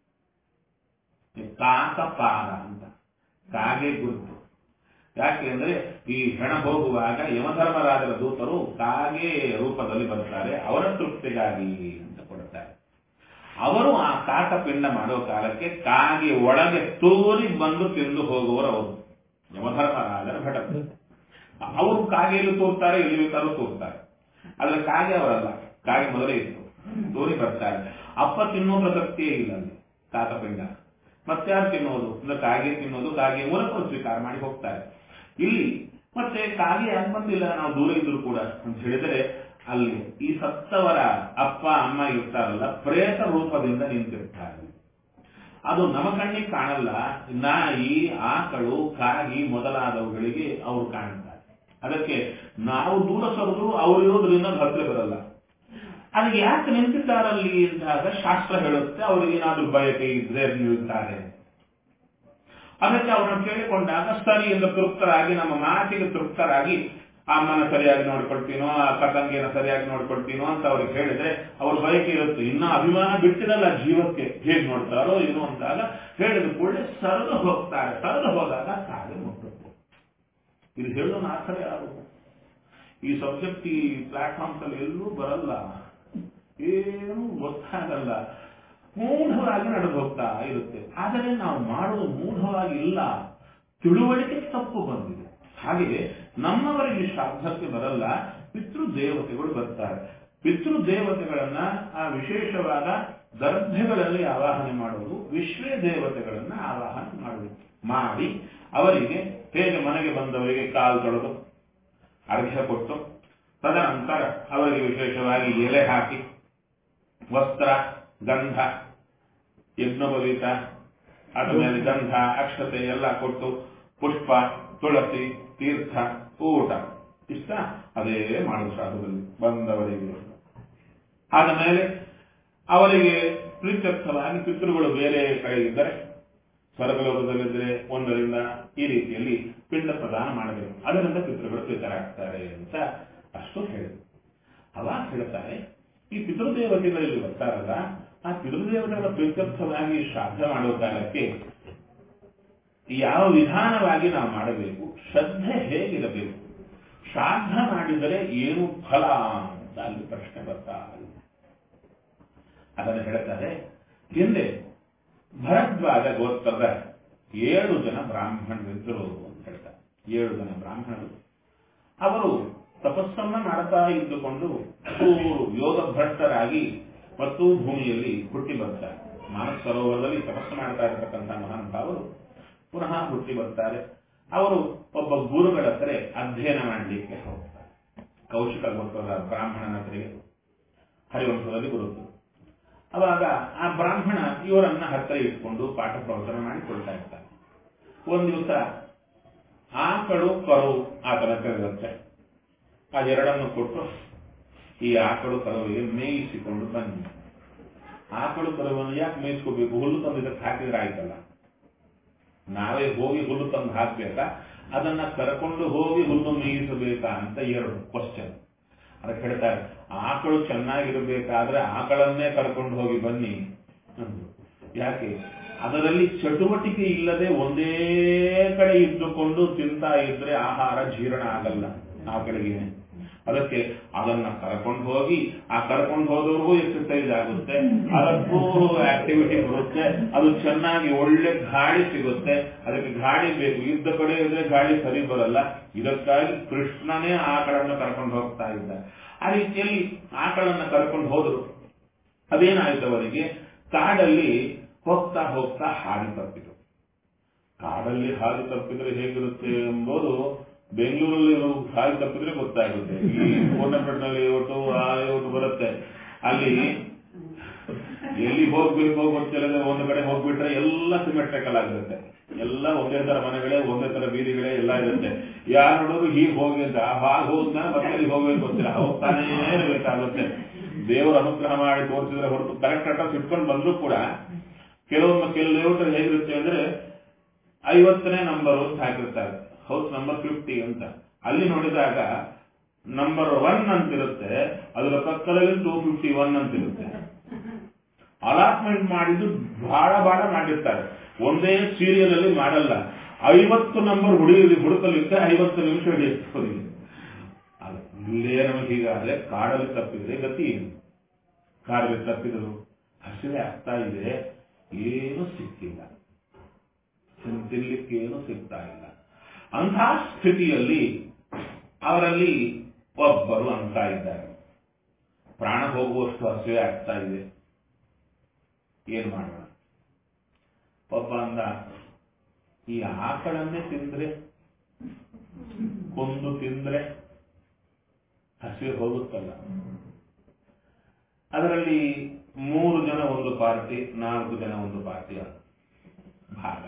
ಕಾಕಪಾದ ಅಂತ ಕಾಗೆ ಗುರುತು ಯಾಕೆ ಅಂದ್ರೆ ಈ ಹೆಣ ಹೋಗುವಾಗ ಯಮಧರ್ಮರಾಜರ ದೂತರು ಕಾಗೆ ರೂಪದಲ್ಲಿ ಬರ್ತಾರೆ ಅವರ ತೃಪ್ತಿಗಾಗಿ ಅಂತ ಕೊಡ್ತಾರೆ ಅವರು ಆ ಕಾಕ ಪಿಂಡ ಮಾಡೋ ಕಾಲಕ್ಕೆ ಕಾಗೆ ಒಳಗೆ ತೂರಿ ಬಂದು ತಿಂದು ಹೋಗುವರು ಅವರು ಯಮಧರ್ಮರಾಜರ ಭಟರು ಅವರು ಕಾಗೆಯಲ್ಲಿ ತೋರ್ತಾರೆ ಎಲ್ಲಿ ಬೇಕಾದ್ರೂ ತೋರ್ತಾರೆ ಆದ್ರೆ ಕಾಗೆ ಅವರಲ್ಲ ಕಾಗೆ ಮೊದಲೇ ಇತ್ತು ತೋರಿ ಬರ್ತಾರೆ ಅಪ್ಪ ತಿನ್ನೋ ಪ್ರಸಕ್ತಿಯೇ ಇಲ್ಲ ಅಲ್ಲಿ ಕಾಕಪಿಂಡ ಮತ್ತಾರು ತಿನ್ನೋದು ಅಂದ್ರೆ ಕಾಗೆ ತಿನ್ನೋದು ಕಾಗೆ ಮೂಲಕ ಸ್ವೀಕಾರ ಮಾಡಿ ಹೋಗ್ತಾರೆ ಇಲ್ಲಿ ಮತ್ತೆ ಕಾಗೆ ಯಾಕೆ ಬಂದಿಲ್ಲ ನಾವು ದೂರ ಇದ್ರು ಕೂಡ ಅಂತ ಹೇಳಿದ್ರೆ ಅಲ್ಲಿ ಈ ಸತ್ತವರ ಅಪ್ಪ ಅಮ್ಮ ಇರ್ತಾರಲ್ಲ ಪ್ರೇತ ರೂಪದಿಂದ ನಿಂತಿರ್ತಾರೆ ಅದು ನಮ್ಮ ಕಣ್ಣಿಗೆ ಕಾಣಲ್ಲ ನಾಯಿ ಆಕಳು ಕಾಗಿ ಮೊದಲಾದವುಗಳಿಗೆ ಅವರು ಕಾಣ್ತಾರೆ ಅದಕ್ಕೆ ನಾವು ದೂರ ಸರಿದ್ರು ಅವ್ರು ಇರೋದ್ರಿಂದ ಅದು ಹತ್ರ ಬರಲ್ಲ ಅದು ಯಾಕೆ ನಿಂತಿದ್ದಾರಲ್ಲಿ ಅಂದಾಗ ಶಾಸ್ತ್ರ ಹೇಳುತ್ತೆ ಅವ್ರಿಗೆ ಏನಾದ್ರೂ ಬಯಕೆ ಇದ್ರೆ ನಿಲ್ತಾರೆ ಅದಕ್ಕೆ ಅವ್ರನ್ನ ಕೇಳಿಕೊಂಡಾಗ ಸರಿ ಎಂದು ತೃಪ್ತರಾಗಿ ನಮ್ಮ ಮಾತಿಗೆ ತೃಪ್ತರಾಗಿ ಅಮ್ಮನ ಸರಿಯಾಗಿ ನೋಡ್ಕೊಳ್ತೀನೋ ಅಕ್ಕ ತಂಗಿಯನ್ನ ಸರಿಯಾಗಿ ನೋಡ್ಕೊಳ್ತೀನೋ ಅಂತ ಅವ್ರಿಗೆ ಹೇಳಿದ್ರೆ ಅವ್ರ ಬಯಕೆ ಇರುತ್ತೆ ಇನ್ನ ಅಭಿಮಾನ ಬಿಟ್ಟಿರಲ್ಲ ಜೀವಕ್ಕೆ ಹೇಗ್ ನೋಡ್ತಾರೋ ಏನು ಅಂದಾಗ ಹೇಳಿದ ಕೂಡಲೇ ಸರಿದು ಹೋಗ್ತಾರೆ ಸರಿದು ಹೋದಾಗ ಕಾಗೆ ಮುಟ್ಟುತ್ತೆ ಇದು ಹೇಳೋಣ ಅರ್ಥ ಯಾರು ಈ ಸಬ್ಜೆಕ್ಟ್ ಈ ಪ್ಲಾಟ್ಫಾರ್ಮ್ಸ್ ಅಲ್ಲಿ ಎಲ್ಲೂ ಬರಲ್ಲ ಏನು ಗೊತ್ತಾಗಲ್ಲ ಮೂಢವಾಗಿ ನಡೆದು ಹೋಗ್ತಾ ಇರುತ್ತೆ ಆದರೆ ನಾವು ಮಾಡೋದು ಮೂಢವಾಗಿ ಇಲ್ಲ ತಿಳುವಳಿಕೆ ತಪ್ಪು ಬಂದಿದೆ ಹಾಗೆ ನಮ್ಮವರಿಗೆ ಶ್ರಾದ್ದಕ್ಕೆ ಬರಲ್ಲ ಪಿತೃ ದೇವತೆಗಳು ಬರ್ತಾರೆ ಪಿತೃ ದೇವತೆಗಳನ್ನ ಆ ವಿಶೇಷವಾದ ಗರ್ಭೆಗಳಲ್ಲಿ ಆವಾಹನೆ ಮಾಡುವುದು ವಿಶ್ವೇ ದೇವತೆಗಳನ್ನ ಆವಾಹನೆ ಮಾಡುವುದು ಮಾಡಿ ಅವರಿಗೆ ಹೇಗೆ ಮನೆಗೆ ಬಂದವರಿಗೆ ಕಾಲು ತೊಳೆದು ಅರ್ಘ್ಯ ಕೊಟ್ಟು ತದನಂತರ ಅವರಿಗೆ ವಿಶೇಷವಾಗಿ ಎಲೆ ಹಾಕಿ ವಸ್ತ್ರ ಗಂಧ ಯಜ್ಞೋಪವೀತ ಅದ ಮೇಲೆ ಗಂಧ ಅಕ್ಷತೆ ಎಲ್ಲ ಕೊಟ್ಟು ಪುಷ್ಪ ತುಳಸಿ ತೀರ್ಥ ಊಟ ಇಷ್ಟ ಅದೇ ಮಾಡುವ ಶ್ರಾದ್ದದಲ್ಲಿ ಬಂದವರಿಗೆ ಆದ ಮೇಲೆ ಅವರಿಗೆ ಪ್ರೀತ್ಯರ್ಥವಾಗಿ ಪಿತೃಗಳು ಬೇರೆ ಕಡೆ ಇದ್ದರೆ ಸ್ವರ್ಗಲೋಕದಲ್ಲಿದ್ದರೆ ಒಂದರಿಂದ ಈ ರೀತಿಯಲ್ಲಿ ಪಿಂಡ ಪ್ರದಾನ ಮಾಡಬೇಕು ಅದರಿಂದ ಪಿತೃಗಳು ಪ್ರೀತರಾಗ್ತಾರೆ ಅಂತ ಅಷ್ಟು ಹೇಳಿದ್ರು ಅವಾಗ ಹೇಳ್ತಾರೆ ಈ ಪಿತೃದೇವತೆಗಳಲ್ಲಿ ಬರ್ತಾರಲ್ಲ ಆ ಪಿತೃದೇವತೆಗಳ ಪ್ರೀತ್ಯರ್ಥವಾಗಿ ಶ್ರಾದ್ದ ಮಾಡುವ ಕಾಲಕ್ಕೆ ಯಾವ ವಿಧಾನವಾಗಿ ನಾವು ಮಾಡಬೇಕು ಶ್ರದ್ಧೆ ಹೇಗಿರಬೇಕು ಶ್ರಾದ್ದ ಮಾಡಿದರೆ ಏನು ಫಲ ಅಂತ ಅಲ್ಲಿ ಪ್ರಶ್ನೆ ಬರ್ತಾ ಇದೆ ಅದನ್ನು ಹೇಳ್ತಾರೆ ಹಿಂದೆ ಭರದ್ವಾಜ ಗೋತ್ರದ ಏಳು ಜನ ಬ್ರಾಹ್ಮಣರಿದ್ದರು ಅಂತ ಹೇಳ್ತಾರೆ ಏಳು ಜನ ಬ್ರಾಹ್ಮಣರು ಅವರು ತಪಸ್ಸನ್ನ ಮಾಡ್ತಾ ಇದ್ದುಕೊಂಡು ಚೂರು ಯೋಗ ಭ್ರಷ್ಟರಾಗಿ ಮತ್ತು ಭೂಮಿಯಲ್ಲಿ ಹುಟ್ಟಿ ಬರ್ತಾರೆ ಮಾನಸ ಸರೋವರದಲ್ಲಿ ತಪಸ್ಸು ಮಾಡ್ತಾ ಇರತಕ್ಕಂಥ ಮಹಾನುಭಾವರು ಪುನಃ ಹುಟ್ಟಿ ಬರ್ತಾರೆ ಅವರು ಒಬ್ಬ ಗುರುಗಳ ಹತ್ರ ಅಧ್ಯಯನ ಮಾಡಲಿಕ್ಕೆ ಹೋಗ್ತಾರೆ ಕೌಶಿಕ ಗೋತ್ರದ ಬ್ರಾಹ್ಮಣನ ಹತ್ರಿಗೆ ಹರಿವಂಶದಲ್ಲಿ ಬರುತ್ತದೆ ಅವಾಗ ಆ ಬ್ರಾಹ್ಮಣ ಇವರನ್ನ ಹತ್ತಿರ ಇಟ್ಕೊಂಡು ಪಾಠ ಪ್ರವಚನ ಮಾಡಿಕೊಳ್ತಾ ಇರ್ತಾರೆ ಒಂದ್ ದಿವಸ ಆಕಳು ಕರು ಆತನ ಕರೆದಂತೆ ಅದೆರಡನ್ನು ಕೊಟ್ಟು ಈ ಆಕಳು ಕರುವಿಗೆ ಮೇಯಿಸಿಕೊಂಡು ಬನ್ನಿ ಆಕಳು ಕರುವನ್ನು ಯಾಕೆ ಮೇಯಿಸ್ಕೋಬೇಕು ಹುಲ್ಲು ತಂದು ಇದಕ್ಕೆ ಹಾಕಿದ್ರೆ ಆಯ್ತಲ್ಲ ನಾವೇ ಹೋಗಿ ಹುಲ್ಲು ತಂದು ಹಾಕ್ಬೇಕಾ ಅದನ್ನ ಕರ್ಕೊಂಡು ಹೋಗಿ ಹುಲ್ಲು ಮೇಯಿಸಬೇಕಾ ಅಂತ ಎರಡು ಕ್ವಶನ್ ಅದಕ್ಕೆ ಹೇಳ್ತಾರೆ ಆಕಳು ಚೆನ್ನಾಗಿರಬೇಕಾದ್ರೆ ಆಕಳನ್ನೇ ಕರ್ಕೊಂಡು ಹೋಗಿ ಬನ್ನಿ ಅಂದ್ರು ಯಾಕೆ ಅದರಲ್ಲಿ ಚಟುವಟಿಕೆ ಇಲ್ಲದೆ ಒಂದೇ ಕಡೆ ಇದ್ದುಕೊಂಡು ತಿಂತಾ ಇದ್ರೆ ಆಹಾರ ಜೀರ್ಣ ಆಗಲ್ಲ ಆಕಳಿಗೆ ಅದಕ್ಕೆ ಅದನ್ನ ಕರ್ಕೊಂಡು ಹೋಗಿ ಆ ಕರ್ಕೊಂಡು ಹೋದವ್ರಿಗೂ ಎಕ್ಸರ್ಸೈಸ್ ಆಗುತ್ತೆ ಅದಕ್ಕೂ ಆಕ್ಟಿವಿಟಿ ಬರುತ್ತೆ ಅದು ಚೆನ್ನಾಗಿ ಒಳ್ಳೆ ಗಾಳಿ ಸಿಗುತ್ತೆ ಅದಕ್ಕೆ ಗಾಳಿ ಬೇಕು ಇದ್ದ ಕಡೆ ಇದ್ರೆ ಗಾಳಿ ಸರಿ ಬರಲ್ಲ ಇದಕ್ಕಾಗಿ ಕೃಷ್ಣನೇ ಆಕಳನ್ನ ಕರ್ಕೊಂಡು ಹೋಗ್ತಾ ಇದ್ದ ಆ ರೀತಿಯಲ್ಲಿ ಆಕಳನ್ನ ಕರ್ಕೊಂಡು ಹೋದ್ರು ಅದೇನಾಯ್ತು ಅವರಿಗೆ ಕಾಡಲ್ಲಿ ಹೋಗ್ತಾ ಹೋಗ್ತಾ ಹಾದಿ ತಪ್ಪಿತು ಕಾಡಲ್ಲಿ ಹಾದಿ ತಪ್ಪಿದ್ರೆ ಹೇಗಿರುತ್ತೆ ಎಂಬುದು ಬೆಂಗಳೂರಲ್ಲಿ ಹಾದಿ ತಪ್ಪಿದ್ರೆ ಗೊತ್ತಾಗುತ್ತೆ ಈ ಕೋಟಪಟ್ಟಣದಲ್ಲಿ ಇವತ್ತು ಆ ಇವತ್ತು ಬರುತ್ತೆ ಅಲ್ಲಿ ಎಲ್ಲಿ ಹೋಗ್ಬೇಕು ಗೊತ್ತಿಲ್ಲದೆ ಒಂದು ಕಡೆ ಹೋಗ್ಬಿಟ್ರೆ ಎಲ್ಲ ಸಿಮೆಟ್ರಿಕಲ್ ಆಗಿರುತ್ತೆ ಎಲ್ಲ ಒಂದೇ ತರ ಮನೆಗಳೇ ಒಂದೇ ತರ ಬೀದಿಗಳೇ ಎಲ್ಲ ಇರುತ್ತೆ ಯಾರು ನೋಡೋರು ಹೀಗೆ ಹೋಗಿ ಅಂತ ಹಾಗೆ ಹೋದ್ಮೇಲೆ ಮತ್ತೆ ಅಲ್ಲಿ ಹೋಗ್ಬೇಕು ಗೊತ್ತಿಲ್ಲ ಹೋಗ್ತಾನೇ ಇರಬೇಕಾಗುತ್ತೆ ದೇವರು ಅನುಗ್ರಹ ಮಾಡಿ ತೋರಿಸಿದ್ರೆ ಹೊರತು ಕರೆಕ್ಟ್ ಅಡ್ರೆಸ್ ಇಟ್ಕೊಂಡು ಬಂದ್ರು ಕೂಡ ಕೆಲವೊಮ್ಮೆ ಕೆಲವು ಲೇಔಟ್ ಹೇಗಿರುತ್ತೆ ಅಂದ್ರೆ ಐವತ್ತನೇ ನಂಬರ್ ಅಂತ ಹಾಕಿರ್ತಾರೆ ಹೌಸ್ ನಂಬರ್ ಫಿಫ್ಟಿ ಅಂತ ಅಲ್ಲಿ ನೋಡಿದಾಗ ನಂಬರ್ ಒನ್ ಅಂತಿರುತ್ತೆ ಅದರ ಪಕ್ಕದಲ್ಲಿ ಟೂ ಫಿಫ್ಟಿ ಒನ್ ಅಂತಿರುತ್ತೆ ಅಲಾಟ್ಮೆಂಟ್ ಮಾಡಿದ್ದು ಬಹಳ ಬಹಳ ಮಾಡಿರ್ತಾರೆ ಒಂದೇ ಸೀರಿಯಲ್ ಅಲ್ಲಿ ಮಾಡಲ್ಲ ಐವತ್ತು ನಂಬರ್ ಹುಡುಗಿ ಹುಡುಕಲಿಕ್ಕೆ ಐವತ್ತು ನಿಮಿಷ ಹಿಡಿಯುತ್ತೆ ಇಲ್ಲೇ ನಮಗೆ ಹೀಗಾದ್ರೆ ಕಾಡಲ್ಲಿ ತಪ್ಪಿದ್ರೆ ಗತಿ ಏನು ಕಾಡಲ್ಲಿ ತಪ್ಪಿದ್ರು ಹಸಿವೆ ಆಗ್ತಾ ಇದೆ ಏನು ಸಿಕ್ಕಿಲ್ಲ ತಿನ್ಲಿಕ್ಕೆ ಏನು ಸಿಗ್ತಾ ಇಲ್ಲ ಅಂತಹ ಸ್ಥಿತಿಯಲ್ಲಿ ಅವರಲ್ಲಿ ಒಬ್ಬರು ಅಂತ ಇದ್ದಾರೆ ಪ್ರಾಣ ಹೋಗುವಷ್ಟು ಹಸಿವೆ ಆಗ್ತಾ ಇದೆ ಏನ್ ಮಾಡೋಣ ಒಬ್ಬ ಅಂದ ಈ ಆಕಳನ್ನೇ ತಿಂದ್ರೆ ಕೊಂದು ತಿಂದ್ರೆ ಹಸಿವೆ ಹೋಗುತ್ತಲ್ಲ ಅದರಲ್ಲಿ ಮೂರು ಜನ ಒಂದು ಪಾರ್ಟಿ ನಾಲ್ಕು ಜನ ಒಂದು ಪಾರ್ಟಿಯ ಭಾಗ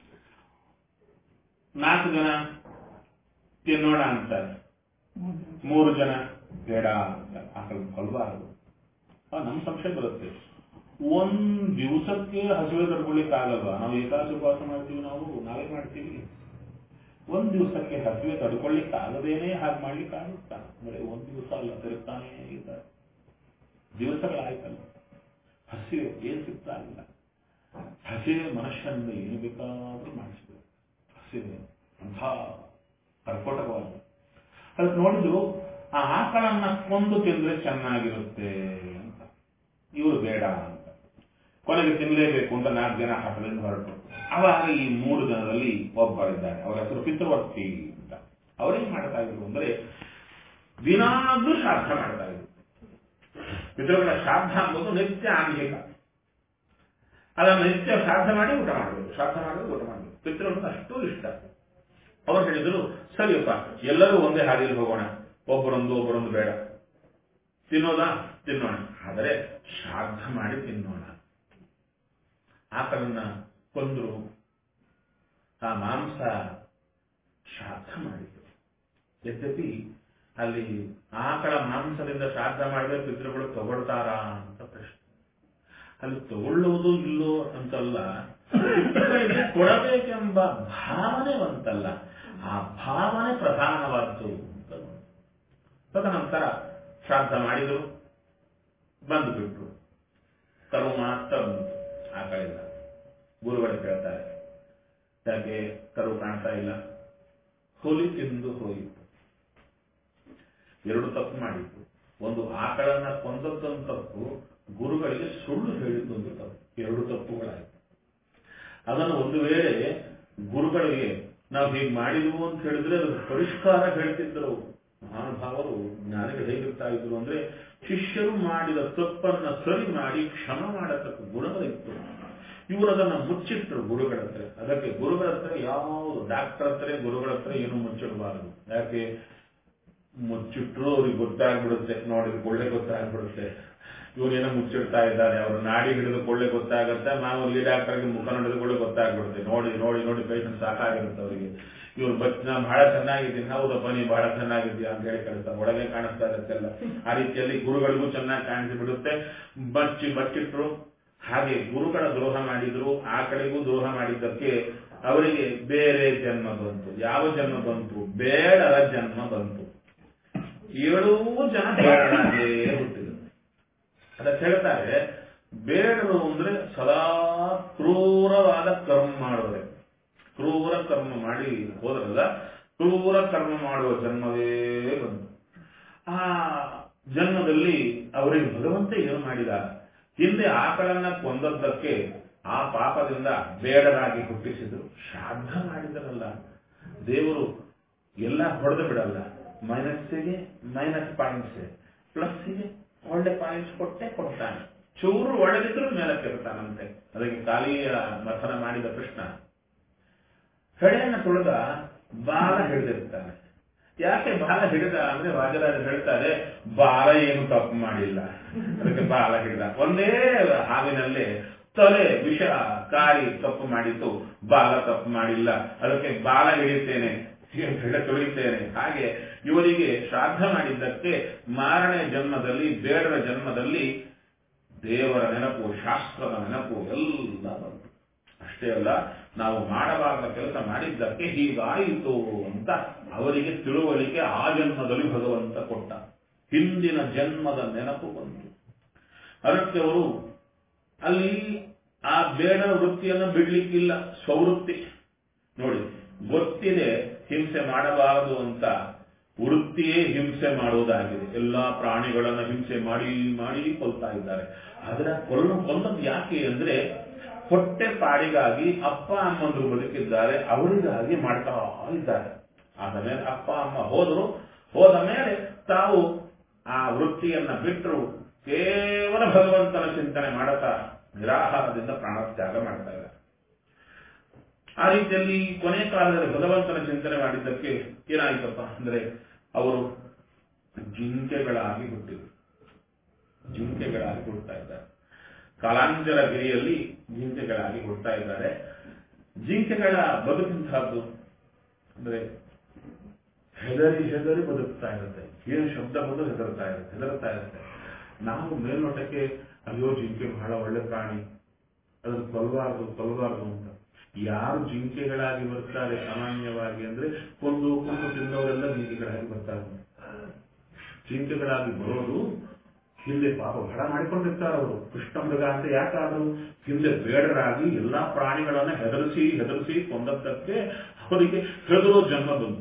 ನಾಲ್ಕು ಜನ ತಿನ್ನೋಣ ಅಂತಾರೆ ಮೂರು ಜನ ಬೇಡ ಅಂತ ಆಕಳು ಕೊಲ್ಬಾರದು ನಮ್ಮ ಸಂಶಯ ಬರುತ್ತೆ ಒಂದ್ ದಿವಸಕ್ಕೆ ಹಸಿವೆ ತಡ್ಕೊಳ್ಳಿಕ್ಕೆ ಆಗಲ್ವಾ ನಾವು ಏಕಾದಶಿ ಉಪವಾಸ ಮಾಡ್ತೀವಿ ನಾವು ನಾವೇ ಮಾಡ್ತೀವಿ ಒಂದ್ ದಿವಸಕ್ಕೆ ಹಸಿವೆ ತಡ್ಕೊಳ್ಳಿಕ್ಕೆ ಆಗದೇನೆ ಹಾಗೆ ಮಾಡ್ಲಿಕ್ಕೆ ಆಗುತ್ತಾ ಅಂದ್ರೆ ಒಂದ್ ದಿವಸ ಅಲ್ಲ ತಿರುಗ್ತಾನೇ ಇದ್ದಾರೆ ದಿವಸಗಳಾಯ್ತಲ್ಲ ಹಸಿವೆ ಏನ್ ಸಿಗ್ತಾ ಇಲ್ಲ ಹಸಿವೆ ಮನುಷ್ಯನಿಂದ ಏನು ಬೇಕಾದ್ರೂ ಮಾಡಿಸ್ಬೇಕು ಹಸಿವೆ ಅಂಥ ಕರ್ಕೋಟಕವಾದ ಅದಕ್ಕೆ ನೋಡಿದ್ರು ಆ ಆಕಳನ್ನ ಕೊಂದು ತಿಂದ್ರೆ ಚೆನ್ನಾಗಿರುತ್ತೆ ಅಂತ ಇವರು ಬೇಡ ಅಂತ ಕೊನೆಗೆ ತಿನ್ನಲೇಬೇಕು ಅಂತ ನಾಲ್ಕು ಜನ ಹಠದಿಂದ ಹೊರಟು ಅವಾಗ ಈ ಮೂರು ಜನರಲ್ಲಿ ಒಬ್ಬರಿದ್ದಾರೆ ಅವರ ಹೆಸರು ಪಿತೃವರ್ತಿ ಅಂತ ಅವರೇನ್ ಮಾಡ್ತಾ ಇದ್ರು ಅಂದ್ರೆ ದಿನಾಗ್ಲೂ ಶ್ರಾದ್ದ ಮಾಡ್ತಾ ಇದ್ರು ಪಿತೃಗಳ ಶ್ರಾದ್ದ ಅಂಬೋದು ನಿತ್ಯ ಆಂಗಿಕ ಅದನ್ನು ನಿತ್ಯ ಶ್ರಾದ್ದ ಮಾಡಿ ಊಟ ಮಾಡಬೇಕು ಶ್ರಾದ್ದ ಮಾಡಬೇಕು ಊಟ ಮಾಡಬೇಕು ಪಿತೃಗಳಿಗೆ ಅಷ್ಟು ಇಷ್ಟ ಅವರು ಹೇಳಿದ್ರು ಸರಿಯಪ್ಪ ಎಲ್ಲರೂ ಒಂದೇ ಹಾದಿಯಲ್ಲಿ ಹೋಗೋಣ ಒಬ್ಬರೊಂದು ಒಬ್ಬರೊಂದು ಬೇಡ ತಿನ್ನೋದಾ ತಿನ್ನೋಣ ಆದರೆ ಶ್ರಾದ್ದ ಮಾಡಿ ತಿನ್ನೋಣ ಆಕಳನ್ನ ಕೊಂದ್ರು ಆ ಮಾಂಸ ಶ್ರಾದ್ದ ಮಾಡಿದ್ರು ಯದ್ಯಪಿ ಅಲ್ಲಿ ಆಕಳ ಮಾಂಸದಿಂದ ಶ್ರಾದ್ದ ಮಾಡಿದ್ರೆ ಪಿತೃಗಳು ತಗೊಳ್ತಾರಾ ಅಂತ ಪ್ರಶ್ನೆ ಅಲ್ಲಿ ತಗೊಳ್ಳುವುದು ಇಲ್ಲೋ ಅಂತಲ್ಲ ಪಿತೃಗಳಿಗೆ ಕೊಡಬೇಕೆಂಬ ಭಾವನೆ ಬಂತಲ್ಲ ಆ ಭಾವನೆ ಪ್ರಧಾನವಾದ್ದು ಅಂತ ತದನಂತರ ಶ್ರಾದ್ದ ಮಾಡಿದ್ರು ಬಂದು ಬಿಟ್ರು ಕರು ಮಾತ್ರ ಬಂತು ಆಕಳಿಲ್ಲ ಗುರುಗಳು ಕೇಳ್ತಾರೆ ಯಾಕೆ ಕರು ಕಾಣ್ತಾ ಇಲ್ಲ ಹುಲಿ ತಿಂದು ಹೋಯಿತು ಎರಡು ತಪ್ಪು ಮಾಡಿತ್ತು ಒಂದು ಆಕಳನ್ನ ಕೊಂದದ್ದೊಂದು ತಪ್ಪು ಗುರುಗಳಿಗೆ ಸುಳ್ಳು ಹೇಳಿದ್ದೊಂದು ತಪ್ಪು ಎರಡು ತಪ್ಪುಗಳಾಯಿತು ಅದನ್ನು ಒಂದು ವೇಳೆ ಗುರುಗಳಿಗೆ ನಾವು ಹೀಗೆ ಮಾಡಿದ್ವು ಅಂತ ಹೇಳಿದ್ರೆ ಅದು ಪರಿಷ್ಕಾರ ಹೇಳ್ತಿದ್ದರು ಮಹಾನುಭಾವರು ಜ್ಞಾನಿಗಳು ಹೇಗಿರ್ತಾ ಇದ್ರು ಅಂದ್ರೆ ಶಿಷ್ಯರು ಮಾಡಿದ ತಪ್ಪನ್ನ ಸರಿ ಮಾಡಿ ಕ್ಷಮ ಮಾಡತಕ್ಕ ಗುಣಗಳಿತ್ತು ಇವರು ಅದನ್ನ ಮುಚ್ಚಿಟ್ರು ಗುರುಗಳ ಹತ್ರ ಅದಕ್ಕೆ ಗುರುಗಳ ಹತ್ರ ಯಾವುದು ಡಾಕ್ಟರ್ ಹತ್ರ ಗುರುಗಳ ಹತ್ರ ಏನು ಮುಚ್ಚಿಡಬಾರದು ಯಾಕೆ ಮುಚ್ಚಿಟ್ರು ಅವ್ರಿಗೆ ಗೊತ್ತಾಗ್ಬಿಡುತ್ತೆ ನೋಡಿದ್ರೆ ಕೊಳ್ಳೆ ಗೊತ್ತಾಗ್ಬಿಡುತ್ತೆ ಇವನೇನೋ ಮುಚ್ಚಿಡ್ತಾ ಇದ್ದಾರೆ ಅವರು ನಾಡಿ ಹಿಡಿದು ಕೊಳ್ಳೆ ಗೊತ್ತಾಗುತ್ತೆ ಮಾಮೂಲಿ ಡಾಕ್ಟರ್ಗೆ ಮುಖ ನೋಡಿದ್ರೆ ಗೊತ್ತಾಗ್ಬಿಡುತ್ತೆ ನೋಡಿ ನೋಡಿ ನೋಡಿ ಪೇಷಂಟ್ ಸಾಕಾಗಿರುತ್ತೆ ಅವರಿಗೆ ಇವ್ರು ಬಚ್ ನಾ ಬಹಳ ಚೆನ್ನಾಗಿದ್ದೀನಿ ಹೌದಪ್ಪ ನೀ ಬಹಳ ಚೆನ್ನಾಗಿದ್ದೀಯ ಅಂತ ಹೇಳಿ ಕಳಿಸ್ತಾರೆ ಒಳಗೆ ಕಾಣಿಸ್ತಾ ಇರುತ್ತೆಲ್ಲ ಆ ರೀತಿಯಲ್ಲಿ ಗುರುಗಳಿಗೂ ಚೆನ್ನಾಗಿ ಕಾಣಿಸಿ ಬಿಡುತ್ತೆ ಬಚ್ಚಿ ಬಚ್ಚಿಟ್ರು ಹಾಗೆ ಗುರುಗಳ ದ್ರೋಹ ಮಾಡಿದ್ರು ಆ ಕಡೆಗೂ ದ್ರೋಹ ಮಾಡಿದ್ದಕ್ಕೆ ಅವರಿಗೆ ಬೇರೆ ಜನ್ಮ ಬಂತು ಯಾವ ಜನ್ಮ ಬಂತು ಬೇಡರ ಜನ್ಮ ಬಂತು ಏಳೂ ಜನ ಬೇಡರಾಗೇ ಹುಟ್ಟಿದರು ಅದಕ್ಕೆ ಹೇಳ್ತಾರೆ ಬೇಡರು ಅಂದ್ರೆ ಸದಾ ಕ್ರೂರವಾದ ಕರ್ಮ ಮಾಡುವರೆ ಕ್ರೂರ ಕರ್ಮ ಮಾಡಿ ಹೋದ್ರಲ್ಲ ಕ್ರೂರ ಕರ್ಮ ಮಾಡುವ ಜನ್ಮವೇ ಬಂತು ಆ ಜನ್ಮದಲ್ಲಿ ಅವರಿಗೆ ಭಗವಂತ ಏನು ಮಾಡಿದ ಹಿಂದೆ ಆಕಳನ್ನ ಕೊಂದದ್ದಕ್ಕೆ ಆ ಪಾಪದಿಂದ ಬೇಡರಾಗಿ ಹುಟ್ಟಿಸಿದ್ರು ಶ್ರಾದ್ದ ಮಾಡಿದರಲ್ಲ ದೇವರು ಎಲ್ಲ ಹೊಡೆದು ಬಿಡಲ್ಲ ಮೈನಸ್ಸಿಗೆ ಮೈನಸ್ ಪಾಯಿಂಟ್ಸ್ ಪ್ಲಸ್ಸಿಗೆ ಒಳ್ಳೆ ಪಾಯಿಂಟ್ಸ್ ಕೊಟ್ಟೆ ಕೊಡ್ತಾನೆ ಚೂರು ಒಡೆದಿದ್ರು ಮೇಲಕ್ಕೆ ಇರ್ತಾನಂತೆ ಅದಕ್ಕೆ ಕಾಲಿಯ ಮಥನ ಮಾಡಿದ ಕೃಷ್ಣ ಹೆಡೆಯನ್ನು ತುಳಿದ ಬಾಲ ಹಿಡಿದಿರ್ತಾನೆ ಯಾಕೆ ಬಾಲ ಹಿಡಿದ ಅಂದ್ರೆ ರಾಜರಾಜ ಹೇಳ್ತಾರೆ ಬಾಲ ಏನು ತಪ್ಪು ಮಾಡಿಲ್ಲ ಅದಕ್ಕೆ ಬಾಲ ಹಿಡಿದ ಒಂದೇ ಹಾವಿನಲ್ಲೇ ತಲೆ ವಿಷ ಕಾರಿ ತಪ್ಪು ಮಾಡಿತ್ತು ಬಾಲ ತಪ್ಪು ಮಾಡಿಲ್ಲ ಅದಕ್ಕೆ ಬಾಲ ಹಿಡಿತೇನೆ ಹೆಡೆ ತುಳಿತೇನೆ ಹಾಗೆ ಇವರಿಗೆ ಶ್ರಾದ್ದ ಮಾಡಿದ್ದಕ್ಕೆ ಮಾರನೇ ಜನ್ಮದಲ್ಲಿ ಬೇಡರ ಜನ್ಮದಲ್ಲಿ ದೇವರ ನೆನಪು ಶಾಸ್ತ್ರದ ನೆನಪು ಎಲ್ಲ ಬಂತು ಅಷ್ಟೇ ಅಲ್ಲ ನಾವು ಮಾಡಬಾರದ ಕೆಲಸ ಮಾಡಿದ್ದಕ್ಕೆ ಹೀಗಾಯಿತು ಅಂತ ಅವರಿಗೆ ತಿಳುವಳಿಕೆ ಆ ಜನ್ಮದಲ್ಲಿ ಭಗವಂತ ಕೊಟ್ಟ ಹಿಂದಿನ ಜನ್ಮದ ನೆನಪು ಬಂತು ಅದಕ್ಕೆ ಅವರು ಅಲ್ಲಿ ಆ ಬೇಡ ವೃತ್ತಿಯನ್ನು ಬಿಡ್ಲಿಕ್ಕಿಲ್ಲ ಸ್ವವೃತ್ತಿ ನೋಡಿ ಗೊತ್ತಿದೆ ಹಿಂಸೆ ಮಾಡಬಾರದು ಅಂತ ವೃತ್ತಿಯೇ ಹಿಂಸೆ ಮಾಡುವುದಾಗಿದೆ ಎಲ್ಲಾ ಪ್ರಾಣಿಗಳನ್ನ ಹಿಂಸೆ ಮಾಡಿ ಮಾಡಿ ಕೊಲ್ತಾ ಇದ್ದಾರೆ ಅದರ ಕೊಲ್ಲ ಕೊಂದದ್ದು ಯಾಕೆ ಅಂದ್ರೆ ಹೊಟ್ಟೆ ಪಾಡಿಗಾಗಿ ಅಪ್ಪ ಅಮ್ಮಂದ್ರು ಬದುಕಿದ್ದಾರೆ ಅವರಿಗಾಗಿ ಮಾಡ್ತಾ ಇದ್ದಾರೆ ಆದ ಮೇಲೆ ಅಪ್ಪ ಅಮ್ಮ ಹೋದರು ಹೋದ ಮೇಲೆ ತಾವು ಆ ವೃತ್ತಿಯನ್ನ ಬಿಟ್ಟರು ಕೇವಲ ಭಗವಂತನ ಚಿಂತನೆ ಮಾಡುತ್ತಾ ನಿರಾಹಾರದಿಂದ ಪ್ರಾಣತ್ಯಾಗ ಮಾಡ್ತಾ ಇದ್ದಾರೆ ಆ ರೀತಿಯಲ್ಲಿ ಕೊನೆ ಕಾಲದಲ್ಲಿ ಭಗವಂತನ ಚಿಂತನೆ ಮಾಡಿದ್ದಕ್ಕೆ ಏನಾಯ್ತಪ್ಪ ಅಂದ್ರೆ ಅವರು ಜಿಂಕೆಗಳಾಗಿ ಹುಟ್ಟಿದರು ಜಿಂಕೆಗಳಾಗಿ ಹುಡ್ತಾ ಇದ್ದಾರೆ ಕಾಲಾಂಜರ ಗಿರಿಯಲ್ಲಿ ಜಿಂಕೆಗಳಾಗಿ ಹುಡ್ತಾ ಇದ್ದಾರೆ ಜಿಂಕೆಗಳ ಬದುಕಿಂತಹದ್ದು ಅಂದ್ರೆ ಹೆದರಿ ಹೆದರಿ ಬದುಕ್ತಾ ಇರುತ್ತೆ ಏನು ಶಬ್ದ ಬಂದು ಹೆದರ್ತಾ ಇರುತ್ತೆ ಹೆದರ್ತಾ ಇರುತ್ತೆ ನಾವು ಮೇಲ್ನೋಟಕ್ಕೆ ಅಯ್ಯೋ ಜಿಂಕೆ ಬಹಳ ಒಳ್ಳೆ ಪ್ರಾಣಿ ಅದನ್ನು ಕೊಲ್ಲಬಾರ್ದು ಕೊಲ್ಲಬಾರ್ದು ಅಂತ ಯಾರು ಜಿಂಕೆಗಳಾಗಿ ಬರ್ತಾರೆ ಸಾಮಾನ್ಯವಾಗಿ ಅಂದ್ರೆ ಕೊಂದು ಕೊಂದು ತಿಂದವರೆಲ್ಲ ಜಿಂಕೆಗಳಾಗಿ ಬರ್ತಾರೆ ಜಿಂಕೆಗಳಾಗಿ ಬರೋದು ಹಿಂದೆ ಪಾಪ ಬಹಳ ಮಾಡಿಕೊಂಡಿರ್ತಾರೆ ಅವರು ಕೃಷ್ಣ ಮೃಗ ಅಂತ ಯಾಕಾದ್ರು ಹಿಂದೆ ಬೇಡರಾಗಿ ಎಲ್ಲಾ ಪ್ರಾಣಿಗಳನ್ನ ಹೆದರಿಸಿ ಹೆದರಿಸಿ ಕೊಂದದ್ದಕ್ಕೆ ಅವರಿಗೆ ಹೆದರೋ ಜನ್ಮ ಬಂತು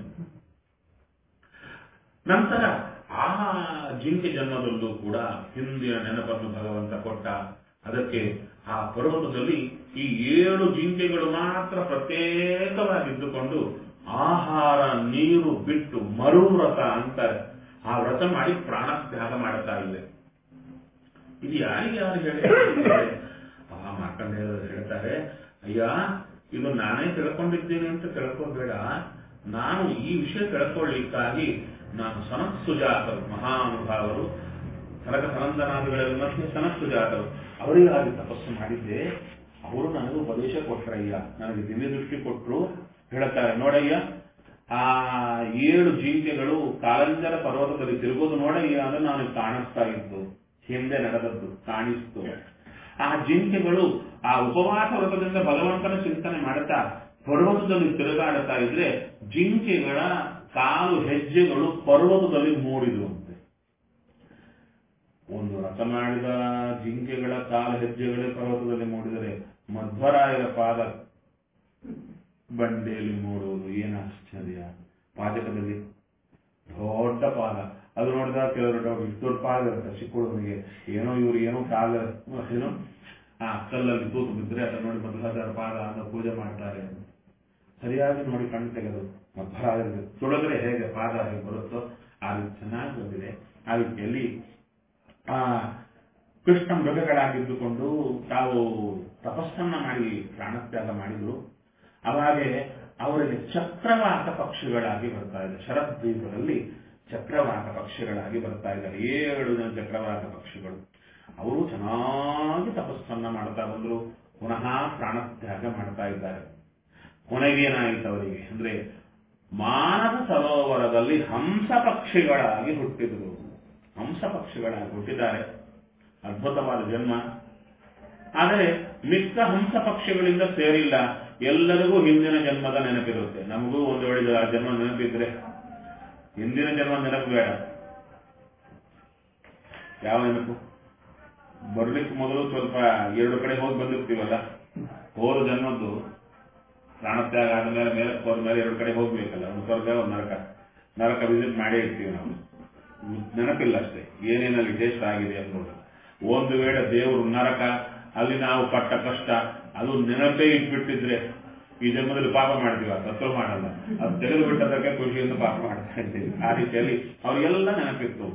ನಂತರ ಆ ಜಿಂಕೆ ಜನ್ಮದಲ್ಲೂ ಕೂಡ ಹಿಂದಿನ ನೆನಪನ್ನು ಭಗವಂತ ಕೊಟ್ಟ ಅದಕ್ಕೆ ಆ ಪರ್ವತದಲ್ಲಿ ಈ ಏಳು ಜಿಂಕೆಗಳು ಮಾತ್ರ ಪ್ರತ್ಯೇಕವಾಗಿದ್ದುಕೊಂಡು ಆಹಾರ ನೀರು ಬಿಟ್ಟು ಮರು ವ್ರತ ಅಂತಾರೆ ಆ ವ್ರತ ಮಾಡಿ ಪ್ರಾಣ ತ್ಯಾಗ ಮಾಡ್ತಾ ಇವೆ ಇದು ಯಾರಿಗೆ ಯಾರು ಹೇಳ್ತಾರೆ ಆ ಮಾರ್ಕಂಡೇಯರು ಹೇಳ್ತಾರೆ ಅಯ್ಯ ಇದು ನಾನೇ ತಿಳ್ಕೊಂಡಿದ್ದೇನೆ ಅಂತ ತಿಳ್ಕೋಬೇಡ ನಾನು ಈ ವಿಷಯ ತಿಳ್ಕೊಳ್ಳಿಕ್ಕಾಗಿ ನಾನು ಸನತ್ ಸುಜಾತರು ಮಹಾನುಭಾವರು ಸರಕ ಸನಂದನಾದಿಗಳ ಮಧ್ಯೆ ಸನತ್ ಸುಜಾತರು ಅವರಿಗಾಗಿ ತಪಸ್ಸು ಮಾಡಿದ್ದೆ ಅವರು ನನಗೆ ಉಪದೇಶ ಕೊಟ್ರಯ್ಯ ನನಗೆ ದಿವ್ಯ ದೃಷ್ಟಿ ಕೊಟ್ಟರು ಹೇಳ್ತಾರೆ ನೋಡಯ್ಯ ಆ ಏಳು ಜಿಂಕೆಗಳು ಕಾಲಂಜರ ಪರ್ವತದಲ್ಲಿ ತಿರುಗೋದು ನೋಡಯ್ಯ ಅಂದ್ರೆ ನಾನು ಕಾಣಿಸ್ತಾ ಇದ್ದು ಹಿಂದೆ ನಡೆದದ್ದು ಕಾಣಿಸ್ತು ಆ ಜಿಂಕೆಗಳು ಆ ಉಪವಾಸ ವ್ರತದಿಂದ ಭಗವಂತನ ಚಿಂತನೆ ಮಾಡುತ್ತಾ ಪರ್ವತದಲ್ಲಿ ತಿರುಗಾಡುತ್ತಾ ಇದ್ರೆ ಜಿಂಕೆಗಳ ಕಾಲು ಹೆಜ್ಜೆಗಳು ಪರ್ವತದಲ್ಲಿ ಮೂಡಿದುವಂತೆ ಒಂದು ರಥ ಮಾಡಿದ ಜಿಂಕೆಗಳ ಕಾಲು ಹೆಜ್ಜೆಗಳೇ ಪರ್ವತದಲ್ಲಿ ಮೂಡಿದರೆ ಮಧ್ವರಾಯರ ಪಾದ ಬಂಡೆಯಲ್ಲಿ ಮೂಡುವುದು ಏನು ಆಶ್ಚರ್ಯ ಪಾಜಕದಲ್ಲಿ ದೊಡ್ಡ ಪಾದ ಅದು ನೋಡಿದ ಕೆಲವರು ದೊಡ್ಡ ಪಾದ ಇರುತ್ತೆ ಚಿಕ್ಕುಳವನಿಗೆ ಏನೋ ಇವ್ರು ಏನೋ ಕಾಲ ಏನೋ ಆ ಕಲ್ಲಲ್ಲಿ ತೂತು ಬಿದ್ದರೆ ಅದನ್ನ ನೋಡಿ ಮಧ್ವರಾಜರ ಪಾದ ಅಂತ ಪೂಜೆ ಮಾಡ್ತಾರೆ ಸರಿಯಾಗಿ ನೋಡಿ ಕಣ್ಣು ತೆಗೆದು ಮಧ್ವರಾಜರಿಗೆ ತುಳದ್ರೆ ಹೇಗೆ ಪಾದ ಹೇಗೆ ಬರುತ್ತೋ ಆ ರೀತಿ ಚೆನ್ನಾಗಿ ಬಂದಿದೆ ಆ ರೀತಿಯಲ್ಲಿ ಆ ಕೃಷ್ಣ ಮೃಗಗಳಾಗಿದ್ದುಕೊಂಡು ತಾವು ತಪಸ್ಸನ್ನ ಮಾಡಿ ಪ್ರಾಣತ್ಯಾಗ ಮಾಡಿದ್ರು ಅವಾಗೆ ಅವರಿಗೆ ಚಕ್ರವಾಕ ಪಕ್ಷಿಗಳಾಗಿ ಬರ್ತಾ ಇದೆ ಶರದ್ವೀಪದಲ್ಲಿ ಚಕ್ರವಾಕ ಪಕ್ಷಿಗಳಾಗಿ ಬರ್ತಾ ಇದ್ದಾರೆ ಏಳು ಜನ ಚಕ್ರವಾಕ ಪಕ್ಷಿಗಳು ಅವರು ಚೆನ್ನಾಗಿ ತಪಸ್ಸನ್ನ ಮಾಡ್ತಾ ಬಂದ್ರು ಪುನಃ ಪ್ರಾಣತ್ಯಾಗ ಮಾಡ್ತಾ ಇದ್ದಾರೆ ಕೊನೆಗೇನಾಯಿತು ಅವರಿಗೆ ಅಂದ್ರೆ ಮಾನಸ ಸರೋವರದಲ್ಲಿ ಹಂಸ ಪಕ್ಷಿಗಳಾಗಿ ಹುಟ್ಟಿದ್ರು ಹಂಸ ಪಕ್ಷಿಗಳಾಗಿ ಹುಟ್ಟಿದ್ದಾರೆ ಅದ್ಭುತವಾದ ಜನ್ಮ ಆದರೆ ಮಿಕ್ಕ ಹಂಸ ಪಕ್ಷಿಗಳಿಂದ ಸೇರಿಲ್ಲ ಎಲ್ಲರಿಗೂ ಹಿಂದಿನ ಜನ್ಮದ ನೆನಪಿರುತ್ತೆ ನಮಗೂ ಒಂದು ವೇಳೆ ಆ ಜನ್ಮ ನೆನಪಿದ್ರೆ ಹಿಂದಿನ ಜನ್ಮ ನೆನಪು ಬೇಡ ಯಾವ ನೆನಪು ಬರ್ಲಿಕ್ಕೆ ಮೊದಲು ಸ್ವಲ್ಪ ಎರಡು ಕಡೆ ಹೋಗಿ ಬಂದಿರ್ತೀವಲ್ಲ ಹೋದ ಜನ್ಮದ್ದು ಪ್ರಾಣತ್ಯಾಗ ಆದ್ಮೇಲೆ ಮೇಲೆ ಹೋದ ಮೇಲೆ ಎರಡು ಕಡೆ ಹೋಗ್ಬೇಕಲ್ಲ ಒಂದು ಸ್ವರ್ಗ ಒಂದು ನರಕ ನರಕ ವಿಸಿಟ್ ಮಾಡೇ ಇರ್ತೀವಿ ನಾವು ನೆನಪಿಲ್ಲ ಅಷ್ಟೇ ಏನೇನಲ್ಲಿ ಟೇಸ್ಟ್ ಆಗಿದೆ ಅನ್ನೋದು ಒಂದು ವೇಳೆ ದೇವರು ನರಕ ಅಲ್ಲಿ ನಾವು ಪಟ್ಟ ಕಷ್ಟ ಅದು ನೆನಪೇ ಇಟ್ಬಿಟ್ಟಿದ್ರೆ ಈ ಜನ್ಮದಲ್ಲಿ ಪಾಪ ಮಾಡ್ತೀವ ತತ್ವ ಮಾಡಲ್ಲ ಅದು ತೆಗೆದು ಬಿಟ್ಟದಕ್ಕೆ ಖುಷಿಯಿಂದ ಪಾಪ ಮಾಡ್ತಾ ಇದ್ದೀವಿ ಆ ರೀತಿಯಲ್ಲಿ ಅವರಿಗೆಲ್ಲ ನೆನಪಿತ್ತು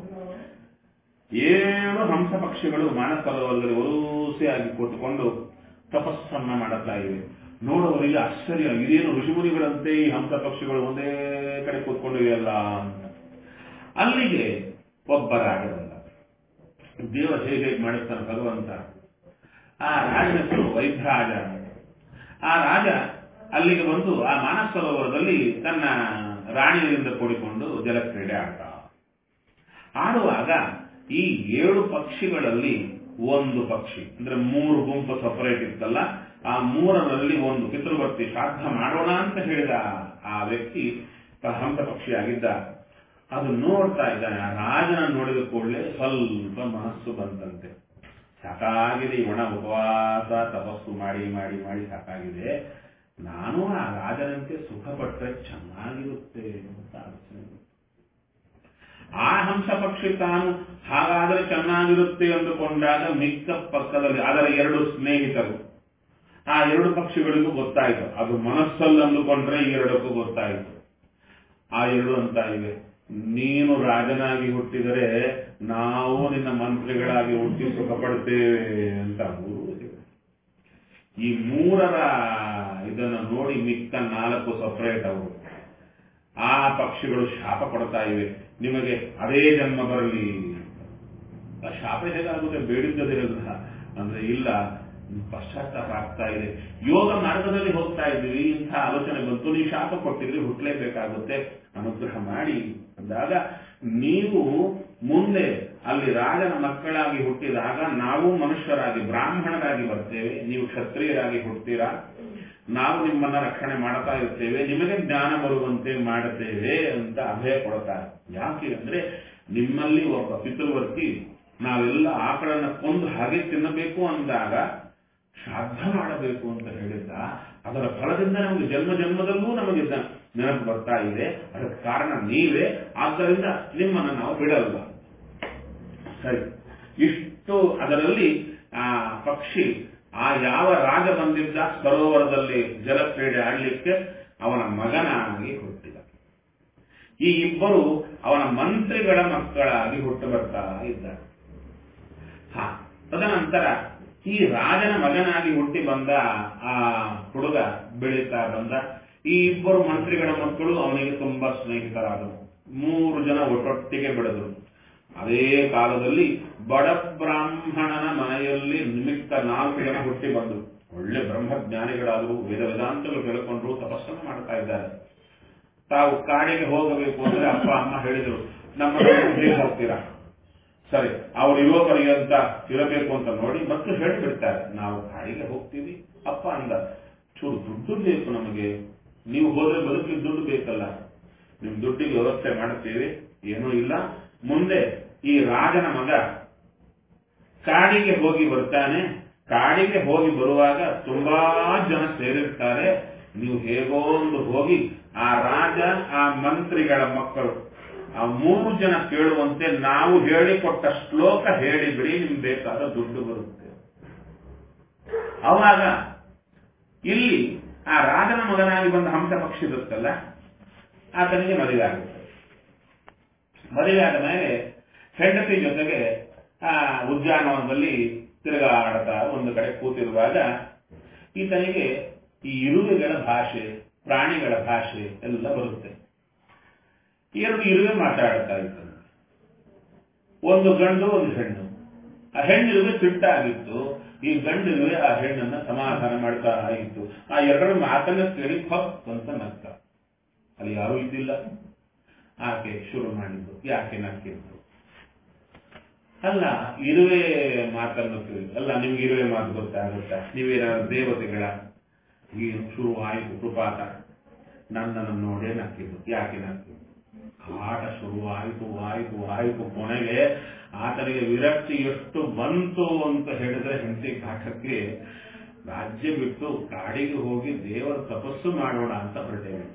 ಏಳು ಹಂಸ ಪಕ್ಷಿಗಳು ಮಾನಸರೋವರದಲ್ಲಿ ಒಲೂಸೆಯಾಗಿ ಕೂತ್ಕೊಂಡು ತಪಸ್ಸನ್ನ ಮಾಡುತ್ತಾ ಇವೆ ನೋಡುವವರಿಗೆ ಆಶ್ಚರ್ಯ ಇದೇನು ಋಷಿಮುನಿಗಳಂತೆ ಈ ಹಂಸ ಪಕ್ಷಿಗಳು ಒಂದೇ ಕಡೆ ಕೂತ್ಕೊಂಡಿವೆಯಲ್ಲ ಅಂತ ಅಲ್ಲಿಗೆ ಒಬ್ಬ ರಾಜ ಬಂದ ದೇವ ಹೇಗೆ ಹೇಗೆ ಮಾಡುತ್ತಾನೆ ಭಗವಂತ ಆ ರಾಜನ ಹೆಸರು ವೈಭ್ರಾಜ ಆ ರಾಜ ಅಲ್ಲಿಗೆ ಬಂದು ಆ ಮಾನಸ ಸರೋವರದಲ್ಲಿ ತನ್ನ ರಾಣಿಯರಿಂದ ಕೂಡಿಕೊಂಡು ಜಲಕ್ರೀಡೆ ಆಡ್ತ ಆಡುವಾಗ ಈ ಏಳು ಪಕ್ಷಿಗಳಲ್ಲಿ ಒಂದು ಪಕ್ಷಿ ಅಂದ್ರೆ ಮೂರು ಗುಂಪು ಸಪರೇಟ್ ಇತ್ತಲ್ಲ ಆ ಮೂರರಲ್ಲಿ ಒಂದು ಪಿತೃಭಕ್ತಿ ಶ್ರಾದ್ದ ಮಾಡೋಣ ಅಂತ ಹೇಳಿದ ಆ ವ್ಯಕ್ತಿ ಹಂಸ ಪಕ್ಷಿಯಾಗಿದ್ದ ಅದು ನೋಡ್ತಾ ಇದ್ದಾನೆ ಆ ರಾಜನ ನೋಡಿದ ಕೂಡಲೇ ಸ್ವಲ್ಪ ಮನಸ್ಸು ಬಂದಂತೆ ಸಾಕಾಗಿದೆ ಈ ಒಣ ಉಪವಾಸ ತಪಸ್ಸು ಮಾಡಿ ಮಾಡಿ ಮಾಡಿ ಸಾಕಾಗಿದೆ ನಾನು ಆ ರಾಜನಂತೆ ಸುಖ ಪಟ್ಟರೆ ಚೆನ್ನಾಗಿರುತ್ತೆ ಅಂತ ಆಲೋಚನೆ ಆ ಹಂಸ ಪಕ್ಷಿ ತಾನು ಹಾಗಾದರೆ ಚೆನ್ನಾಗಿರುತ್ತೆ ಅಂದುಕೊಂಡಾಗ ಮಿಕ್ಕ ಪಕ್ಕದಲ್ಲಿ ಅದರ ಎರಡು ಸ್ನೇಹಿತರು ಆ ಎರಡು ಪಕ್ಷಿಗಳಿಗೂ ಗೊತ್ತಾಯಿತು ಅದು ಮನಸ್ಸಲ್ಲಿ ಅಂದುಕೊಂಡ್ರೆ ಈ ಎರಡಕ್ಕೂ ಗೊತ್ತಾಯಿತು ಆ ಎರಡು ಅಂತ ಇವೆ ನೀನು ರಾಜನಾಗಿ ಹುಟ್ಟಿದರೆ ನಾವು ನಿನ್ನ ಮಂತ್ರಿಗಳಾಗಿ ಹುಟ್ಟಿ ಸುಖ ಪಡ್ತೇವೆ ಅಂತ ಮೂರು ಈ ಮೂರರ ಇದನ್ನು ನೋಡಿ ಮಿಕ್ಕ ನಾಲ್ಕು ಸಪರೇಟ್ ಅವರು ಆ ಪಕ್ಷಿಗಳು ಶಾಪ ಕೊಡ್ತಾ ಇವೆ ನಿಮಗೆ ಅದೇ ಜನ್ಮ ಬರಲಿ ಆ ಶಾಪ ಹೇಗಾಗುತ್ತೆ ಬೇಡಿದ್ದದಿರಲ್ಲ ಅಂದ್ರೆ ಇಲ್ಲ ಪಶ್ಚಾತ್ತಾಪ ಆಗ್ತಾ ಇದೆ ಯೋಗ ಮಾರ್ಗದಲ್ಲಿ ಹೋಗ್ತಾ ಇದ್ದೀವಿ ಇಂಥ ಆಲೋಚನೆ ಬಂತು ನೀವು ಶಾಪ ಕೊಟ್ಟಿದ್ರಿ ಹುಟ್ಟಲೇಬೇಕಾಗುತ್ತೆ ಅನುಗ್ರಹ ಮಾಡಿ ಅಂದಾಗ ನೀವು ಮುಂದೆ ಅಲ್ಲಿ ರಾಜನ ಮಕ್ಕಳಾಗಿ ಹುಟ್ಟಿದಾಗ ನಾವು ಮನುಷ್ಯರಾಗಿ ಬ್ರಾಹ್ಮಣರಾಗಿ ಬರ್ತೇವೆ ನೀವು ಕ್ಷತ್ರಿಯರಾಗಿ ಹುಡ್ತೀರಾ ನಾವು ನಿಮ್ಮನ್ನ ರಕ್ಷಣೆ ಮಾಡ್ತಾ ಇರ್ತೇವೆ ನಿಮಗೆ ಜ್ಞಾನ ಬರುವಂತೆ ಮಾಡುತ್ತೇವೆ ಅಂತ ಅಭಯ ಕೊಡ್ತಾರೆ ಯಾಕೆ ಅಂದ್ರೆ ನಿಮ್ಮಲ್ಲಿ ಒಬ್ಬ ಪಿತೃವರ್ತಿ ನಾವೆಲ್ಲ ಆಕಳನ್ನ ಕೊಂದು ಹಾಗೆ ತಿನ್ನಬೇಕು ಅಂದಾಗ ಶ್ರಾದ್ದ ಮಾಡಬೇಕು ಅಂತ ಹೇಳಿದ್ದ ಅದರ ಫಲದಿಂದ ನಮಗೆ ಜನ್ಮ ಜನ್ಮದಲ್ಲೂ ನಮಗೆ ದ- ನೆನಪು ಬರ್ತಾ ಇದೆ ಅದಕ್ಕೆ ಕಾರಣ ನೀವೇ ಆದ್ದರಿಂದ ನಿಮ್ಮನ್ನು ನಾವು ಬಿಡಲ್ಲ ಸರಿ ಇಷ್ಟು ಅದರಲ್ಲಿ ಆ ಪಕ್ಷಿ ಆ ಯಾವ ರಾಜ ಬಂದಿದ್ದ ಸರೋವರದಲ್ಲಿ ಜಲಕ್ರೀಡೆ ಆಡಲಿಕ್ಕೆ ಅವನ ಮಗನಾಗಿ ಹುಟ್ಟಿದ ಈ ಇಬ್ಬರು ಅವನ ಮಂತ್ರಿಗಳ ಮಕ್ಕಳಾಗಿ ಹುಟ್ಟು ಬರ್ತಾ ಇದ್ದಾರೆ ಹಾ ತದನಂತರ ಈ ರಾಜನ ಮಗನಾಗಿ ಹುಟ್ಟಿ ಬಂದ ಆ ಹುಡುಗ ಬೆಳೀತಾ ಬಂದ ಈ ಇಬ್ಬರು ಮಂತ್ರಿಗಳ ಮಕ್ಕಳು ಅವನಿಗೆ ತುಂಬಾ ಸ್ನೇಹಿತರಾದರು ಮೂರು ಜನ ಒಟ್ಟೊಟ್ಟಿಗೆ ಬೆಳೆದರು ಅದೇ ಕಾಲದಲ್ಲಿ ಬಡ ಬ್ರಾಹ್ಮಣನ ಮನೆಯಲ್ಲಿ ನಿಮಿತ್ತ ನಾಲ್ಕು ಜನ ಹುಟ್ಟಿ ಬಂದರು ಒಳ್ಳೆ ಬ್ರಹ್ಮಜ್ಞಾನಿಗಳಾದರು ವೇದ ವೇದಾಂತಗಳು ಕೇಳಿಕೊಂಡ್ರು ತಪಸ್ಸನ್ನು ಮಾಡ್ತಾ ಇದ್ದಾರೆ ತಾವು ಕಾಡಿಗೆ ಹೋಗಬೇಕು ಅಂದ್ರೆ ಅಪ್ಪ ಅಮ್ಮ ಹೇಳಿದರು ನಮ್ಮ ಹೇಗೆ ಹೋಗ್ತೀರಾ ಸರಿ ಅವ್ರು ಇರೋ ಪರ್ಯಂತ ಇರಬೇಕು ಅಂತ ನೋಡಿ ಮತ್ತು ಹೇಳಿಬಿಡ್ತಾರೆ ನಾವು ಕಾಡಿಗೆ ಹೋಗ್ತೀವಿ ಅಪ್ಪ ಅಂದ ಚೂರು ದುಡ್ಡು ಬೇಕು ನಮಗೆ ನೀವು ಹೋದ್ರೆ ಬದುಕಲಿಕ್ಕೆ ದುಡ್ಡು ಬೇಕಲ್ಲ ನಿಮ್ ದುಡ್ಡಿಗೆ ವ್ಯವಸ್ಥೆ ಮಾಡುತ್ತೀವಿ ಏನೂ ಇಲ್ಲ ಮುಂದೆ ಈ ರಾಜನ ಮಗ ಕಾಡಿಗೆ ಹೋಗಿ ಬರ್ತಾನೆ ಕಾಡಿಗೆ ಹೋಗಿ ಬರುವಾಗ ತುಂಬಾ ಜನ ಸೇರಿರ್ತಾರೆ ನೀವು ಹೇಗೋ ಒಂದು ಹೋಗಿ ಆ ರಾಜ ಆ ಮಂತ್ರಿಗಳ ಮಕ್ಕಳು ಆ ಮೂರು ಜನ ಕೇಳುವಂತೆ ನಾವು ಹೇಳಿಕೊಟ್ಟ ಶ್ಲೋಕ ಹೇಳಿಬಿಡಿ ನಿಮ್ಗೆ ಬೇಕಾದ ದುಡ್ಡು ಬರುತ್ತೆ ಅವಾಗ ಇಲ್ಲಿ ಆ ರಾಜನ ಮಗನಾಗಿ ಬಂದ ಹಂಸ ಪಕ್ಷಿ ಇರುತ್ತಲ್ಲ ಆತನಿಗೆ ಮದುವೆ ಆಗುತ್ತೆ ಮದುವೆ ಆದ ಮೇಲೆ ಹೆಂಡತಿ ಜೊತೆಗೆ ಆ ಉದ್ಯಾನವನದಲ್ಲಿ ತಿರುಗಾಡ್ತಾ ಒಂದು ಕಡೆ ಕೂತಿರುವಾಗ ಈತನಿಗೆ ಈ ಇರುವೆಗಳ ಭಾಷೆ ಪ್ರಾಣಿಗಳ ಭಾಷೆ ಎಲ್ಲ ಬರುತ್ತೆ ಎರಡು ಇರುವೆ ಮಾತಾಡ್ತಾ ಇರ್ತದೆ ಒಂದು ಗಂಡು ಒಂದು ಹೆಣ್ಣು ಆ ಹೆಣ್ಣಿರುವೆ ಸಿಟ್ಟಾಗಿತ್ತು ಈ ಗಂಡಿರುವೆ ಆ ಹೆಣ್ಣನ್ನ ಸಮಾಧಾನ ಮಾಡ್ತಾ ಇತ್ತು ಆ ಎರಡರ ಮಾತನ್ನ ಕೇಳಿ ಫಕ್ ಅಂತ ನಕ್ಕ ಅಲ್ಲಿ ಯಾರೂ ಇದ್ದಿಲ್ಲ ಆಕೆ ಶುರು ಮಾಡಿದ್ದು ಯಾಕೆ ನಕ್ಕಿತ್ತು ಅಲ್ಲ ಇರುವೆ ಮಾತನ್ನು ಕೇಳಿ ಅಲ್ಲ ನಿಮ್ಗೆ ಇರುವೆ ಮಾತು ಗೊತ್ತಾಗುತ್ತಾ ನೀವೇನಾದ್ರು ದೇವತೆಗಳ ಈ ಶುರು ಆಯಿತು ಕೃಪಾತ ನನ್ನನ್ನು ನೋಡೇ ನಕ್ಕಿದ್ದು ಯಾಕೆ ನಕ್ಕಿದ್ದು ಕಾಟ ಶುರು ಆಯಿತು ಆಯಿತು ಆಯಿತು ಕೊನೆಗೆ ಆತನಿಗೆ ವಿರಕ್ತಿ ಎಷ್ಟು ಬಂತು ಅಂತ ಹೇಳಿದ್ರೆ ಹೆಂಡತಿ ಕಾಟಕ್ಕೆ ರಾಜ್ಯ ಬಿಟ್ಟು ಕಾಡಿಗೆ ಹೋಗಿ ದೇವರ ತಪಸ್ಸು ಮಾಡೋಣ ಅಂತ ಹೊರಟೆ ಬಿಟ್ಟ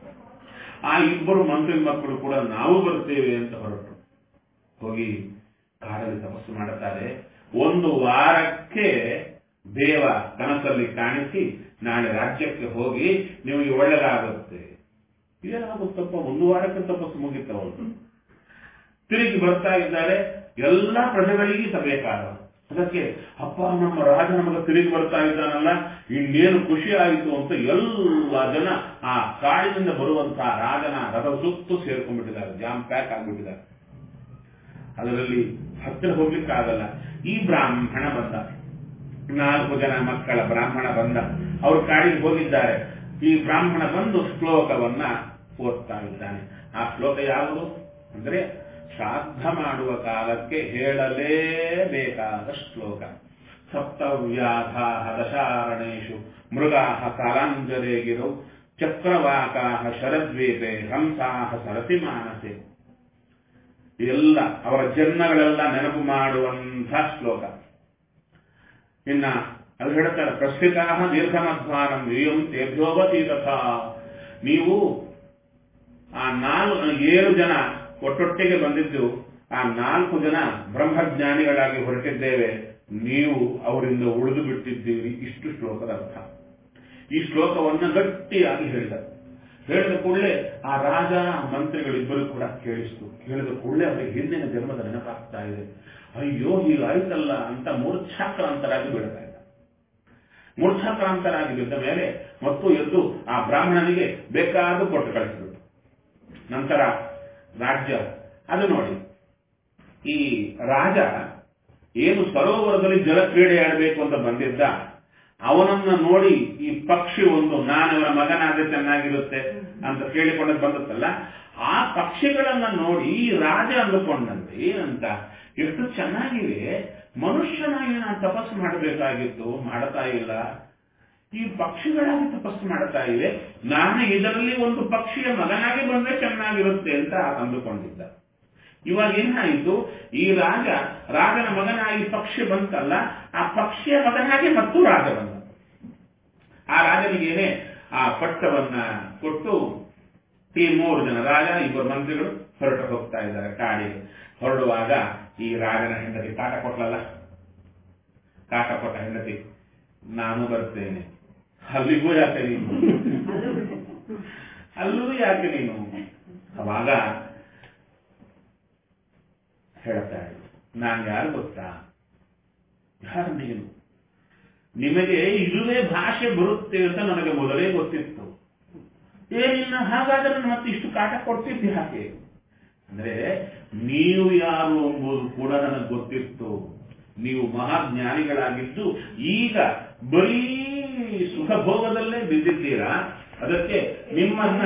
ಆ ಇಬ್ಬರು ಮಂತ್ರಿ ಮಕ್ಕಳು ಕೂಡ ನಾವು ಬರ್ತೇವೆ ಅಂತ ಹೊರಟು ಹೋಗಿ ಕಾಡಲ್ಲಿ ತಪಸ್ಸು ಮಾಡುತ್ತಾರೆ ಒಂದು ವಾರಕ್ಕೆ ದೇವ ಕನಸಲ್ಲಿ ಕಾಣಿಸಿ ನಾಳೆ ರಾಜ್ಯಕ್ಕೆ ಹೋಗಿ ನಿಮಗೆ ಒಳ್ಳೆದಾಗುತ್ತೆ ಏನಾಗುತ್ತಪ್ಪ ಒಂದು ವಾರಕ್ಕೆ ತಪಸ್ಸು ಮುಗಿತವಳು ತಿರುಗಿ ಬರ್ತಾ ಇದ್ದಾರೆ ಎಲ್ಲ ಪ್ರಜೆಗಳಿಗೆ ಸಬೇಕಾದ ಅದಕ್ಕೆ ಅಪ್ಪ ನಮ್ಮ ರಾಜ ನಮಗ ತಿರುಗಿ ಬರ್ತಾ ಇದ್ದಾನಲ್ಲ ಇನ್ನೇನು ಖುಷಿ ಆಯಿತು ಅಂತ ಎಲ್ಲ ಜನ ಆ ಕಾಡಿನಿಂದ ಬರುವಂತಹ ರಾಜನ ರಥ ಸುತ್ತು ಸೇರ್ಕೊಂಡ್ಬಿಟ್ಟಿದ್ದಾರೆ ಜಾಮ್ ಪ್ಯಾಕ್ ಆಗ್ಬಿಟ್ಟಿದ್ದಾರೆ ಅದರಲ್ಲಿ ಹತ್ತಿರ ಹೋಗ್ಲಿಕ್ಕಾಗಲ್ಲ ಈ ಬ್ರಾಹ್ಮಣ ಬಂದ ನಾಲ್ಕು ಜನ ಮಕ್ಕಳ ಬ್ರಾಹ್ಮಣ ಬಂದ ಅವರು ಕಾಡಿಗೆ ಹೋಗಿದ್ದಾರೆ ಈ ಬ್ರಾಹ್ಮಣ ಬಂದು ಶ್ಲೋಕವನ್ನ ಓದ್ತಾ ಇದ್ದಾನೆ ಆ ಶ್ಲೋಕ ಯಾವುದು ಅಂದ್ರೆ ಶ್ರಾದ್ದ ಮಾಡುವ ಕಾಲಕ್ಕೆ ಹೇಳಲೇಬೇಕಾದ ಶ್ಲೋಕ ಸಪ್ತವ್ಯಾಧಾ ದಶಾರಣೇಶು ಮೃಗಾ ಕಾಲಾಂಜರೇಗಿರು ಚಕ್ರವಾಕಾ ಶರದ್ವೀಪೆ ಹಂಸಾ ಸರಸಿ ಮಾನಸೆ ಎಲ್ಲ ಅವರ ಜನ್ಮಗಳೆಲ್ಲ ನೆನಪು ಮಾಡುವಂಥ ಶ್ಲೋಕ ಇನ್ನ ಅದು ಹೇಳ್ತಾರೆ ಪ್ರಸ್ಫಿತಾ ದೀರ್ಘಮಧ್ವಾನಂ ವೀಯಂ ತೇಭ್ಯೋವತಿ ತಥಾ ನೀವು ಆ ನಾಲ್ಕು ಏಳು ಜನ ಒಟ್ಟೊಟ್ಟಿಗೆ ಬಂದಿದ್ದು ಆ ನಾಲ್ಕು ಜನ ಬ್ರಹ್ಮಜ್ಞಾನಿಗಳಾಗಿ ಹೊರಟಿದ್ದೇವೆ ನೀವು ಅವರಿಂದ ಉಳಿದು ಬಿಟ್ಟಿದ್ದೀರಿ ಇಷ್ಟು ಶ್ಲೋಕದ ಅರ್ಥ ಈ ಶ್ಲೋಕವನ್ನು ಗಟ್ಟಿಯಾಗಿ ಹೇಳಿದ ಹೇಳಿದ ಕೂಡಲೇ ಆ ರಾಜ ಮಂತ್ರಿಗಳಿಬ್ಬರು ಕೂಡ ಕೇಳಿಸ್ತು ಕೇಳಿದ ಕೂಡಲೇ ಅವರಿಗೆ ಹಿಂದಿನ ಜನ್ಮದ ನೆನಪಾಗ್ತಾ ಇದೆ ಅಯ್ಯೋ ಹೀಗಾಯ್ತಲ್ಲ ಅಂತ ಮೂರ್ಛಾಕ್ರಾಂತರಾಗಿ ಬೀಳ್ತಾ ಇದ್ದ ಮೂರ್ಛಾಕ್ರಾಂತರಾಗಿ ಬಿದ್ದ ಮೇಲೆ ಮತ್ತು ಎದ್ದು ಆ ಬ್ರಾಹ್ಮಣನಿಗೆ ಬೇಕಾದ ಕೊಟ್ಟು ಕಳಿಸಿಬಿಟ್ಟು ನಂತರ ರಾಜ್ಯ ಅದು ನೋಡಿ ಈ ರಾಜ ಏನು ಸರೋವರದಲ್ಲಿ ಜಲಕ್ರೀಡೆ ಆಡಬೇಕು ಅಂತ ಬಂದಿದ್ದ ಅವನನ್ನ ನೋಡಿ ಈ ಪಕ್ಷಿ ಒಂದು ನಾನವರ ಮಗನಾದ್ರೆ ಚೆನ್ನಾಗಿರುತ್ತೆ ಅಂತ ಕೇಳಿಕೊಂಡು ಬಂದತ್ತಲ್ಲ ಆ ಪಕ್ಷಿಗಳನ್ನ ನೋಡಿ ಈ ರಾಜ ಅಂದುಕೊಂಡಂತೆ ಏನಂತ ಎಷ್ಟು ಚೆನ್ನಾಗಿವೆ ಮನುಷ್ಯನಾಗಿ ನಾನು ತಪಸ್ಸು ಮಾಡಬೇಕಾಗಿತ್ತು ಮಾಡ್ತಾ ಇಲ್ಲ ಈ ಪಕ್ಷಿಗಳಾಗಿ ತಪಸ್ಸು ಮಾಡ್ತಾ ಇವೆ ನಾನು ಇದರಲ್ಲಿ ಒಂದು ಪಕ್ಷಿಯ ಮಗನಾಗಿ ಬಂದ್ರೆ ಚೆನ್ನಾಗಿರುತ್ತೆ ಅಂತ ಅಂದುಕೊಂಡಿದ್ದ ಇವಾಗ ಏನಾಯಿತು ಈ ರಾಜ ರಾಜನ ಮಗನಾಗಿ ಪಕ್ಷಿ ಬಂತಲ್ಲ ಆ ಪಕ್ಷಿಯ ಮಗನಾಗಿ ಮತ್ತು ರಾಜ ಬಂದ ಆ ರಾಜನಿಗೇನೆ ಆ ಪಟ್ಟವನ್ನ ಕೊಟ್ಟು ಈ ಮೂರು ಜನ ರಾಜ ಇಬ್ಬರು ಮಂತ್ರಿಗಳು ಹೊರಟು ಹೋಗ್ತಾ ಇದ್ದಾರೆ ಕಾಡಿಗೆ ಹೊರಡುವಾಗ ಈ ರಾಜನ ಹೆಂಡತಿ ಕಾಟ ಕೊಟ್ಲಲ್ಲ ಕಾಟ ಕೊಟ್ಟ ಹೆಂಡತಿ ನಾನು ಬರ್ತೇನೆ ಅಲ್ಲಿಗೂ ಯಾಕೆ ನೀನು ಅಲ್ಲೂ ಯಾಕೆ ನೀನು ಅವಾಗ ಹೇಳ್ತಾಳೆ ನಾನು ಯಾರು ಗೊತ್ತಾ ಯಾರು ನೀನು ನಿಮಗೆ ಇದುವೇ ಭಾಷೆ ಬರುತ್ತೆ ಅಂತ ನನಗೆ ಮೊದಲೇ ಗೊತ್ತಿತ್ತು ಏನಿಲ್ಲ ಹಾಗಾದ್ರೆ ಮತ್ತೆ ಇಷ್ಟು ಕಾಟ ಕೊಡ್ತಿದ್ದೆ ಹಾಗೆ ಅಂದ್ರೆ ನೀವು ಯಾರು ಎಂಬುದು ಕೂಡ ನನಗೆ ಗೊತ್ತಿತ್ತು ನೀವು ಮಹಾಜ್ಞಾನಿಗಳಾಗಿದ್ದು ಈಗ ಬರೀ ಸುಖ ಭೋಗದಲ್ಲೇ ಬಿದ್ದಿದ್ದೀರಾ ಅದಕ್ಕೆ ನಿಮ್ಮನ್ನ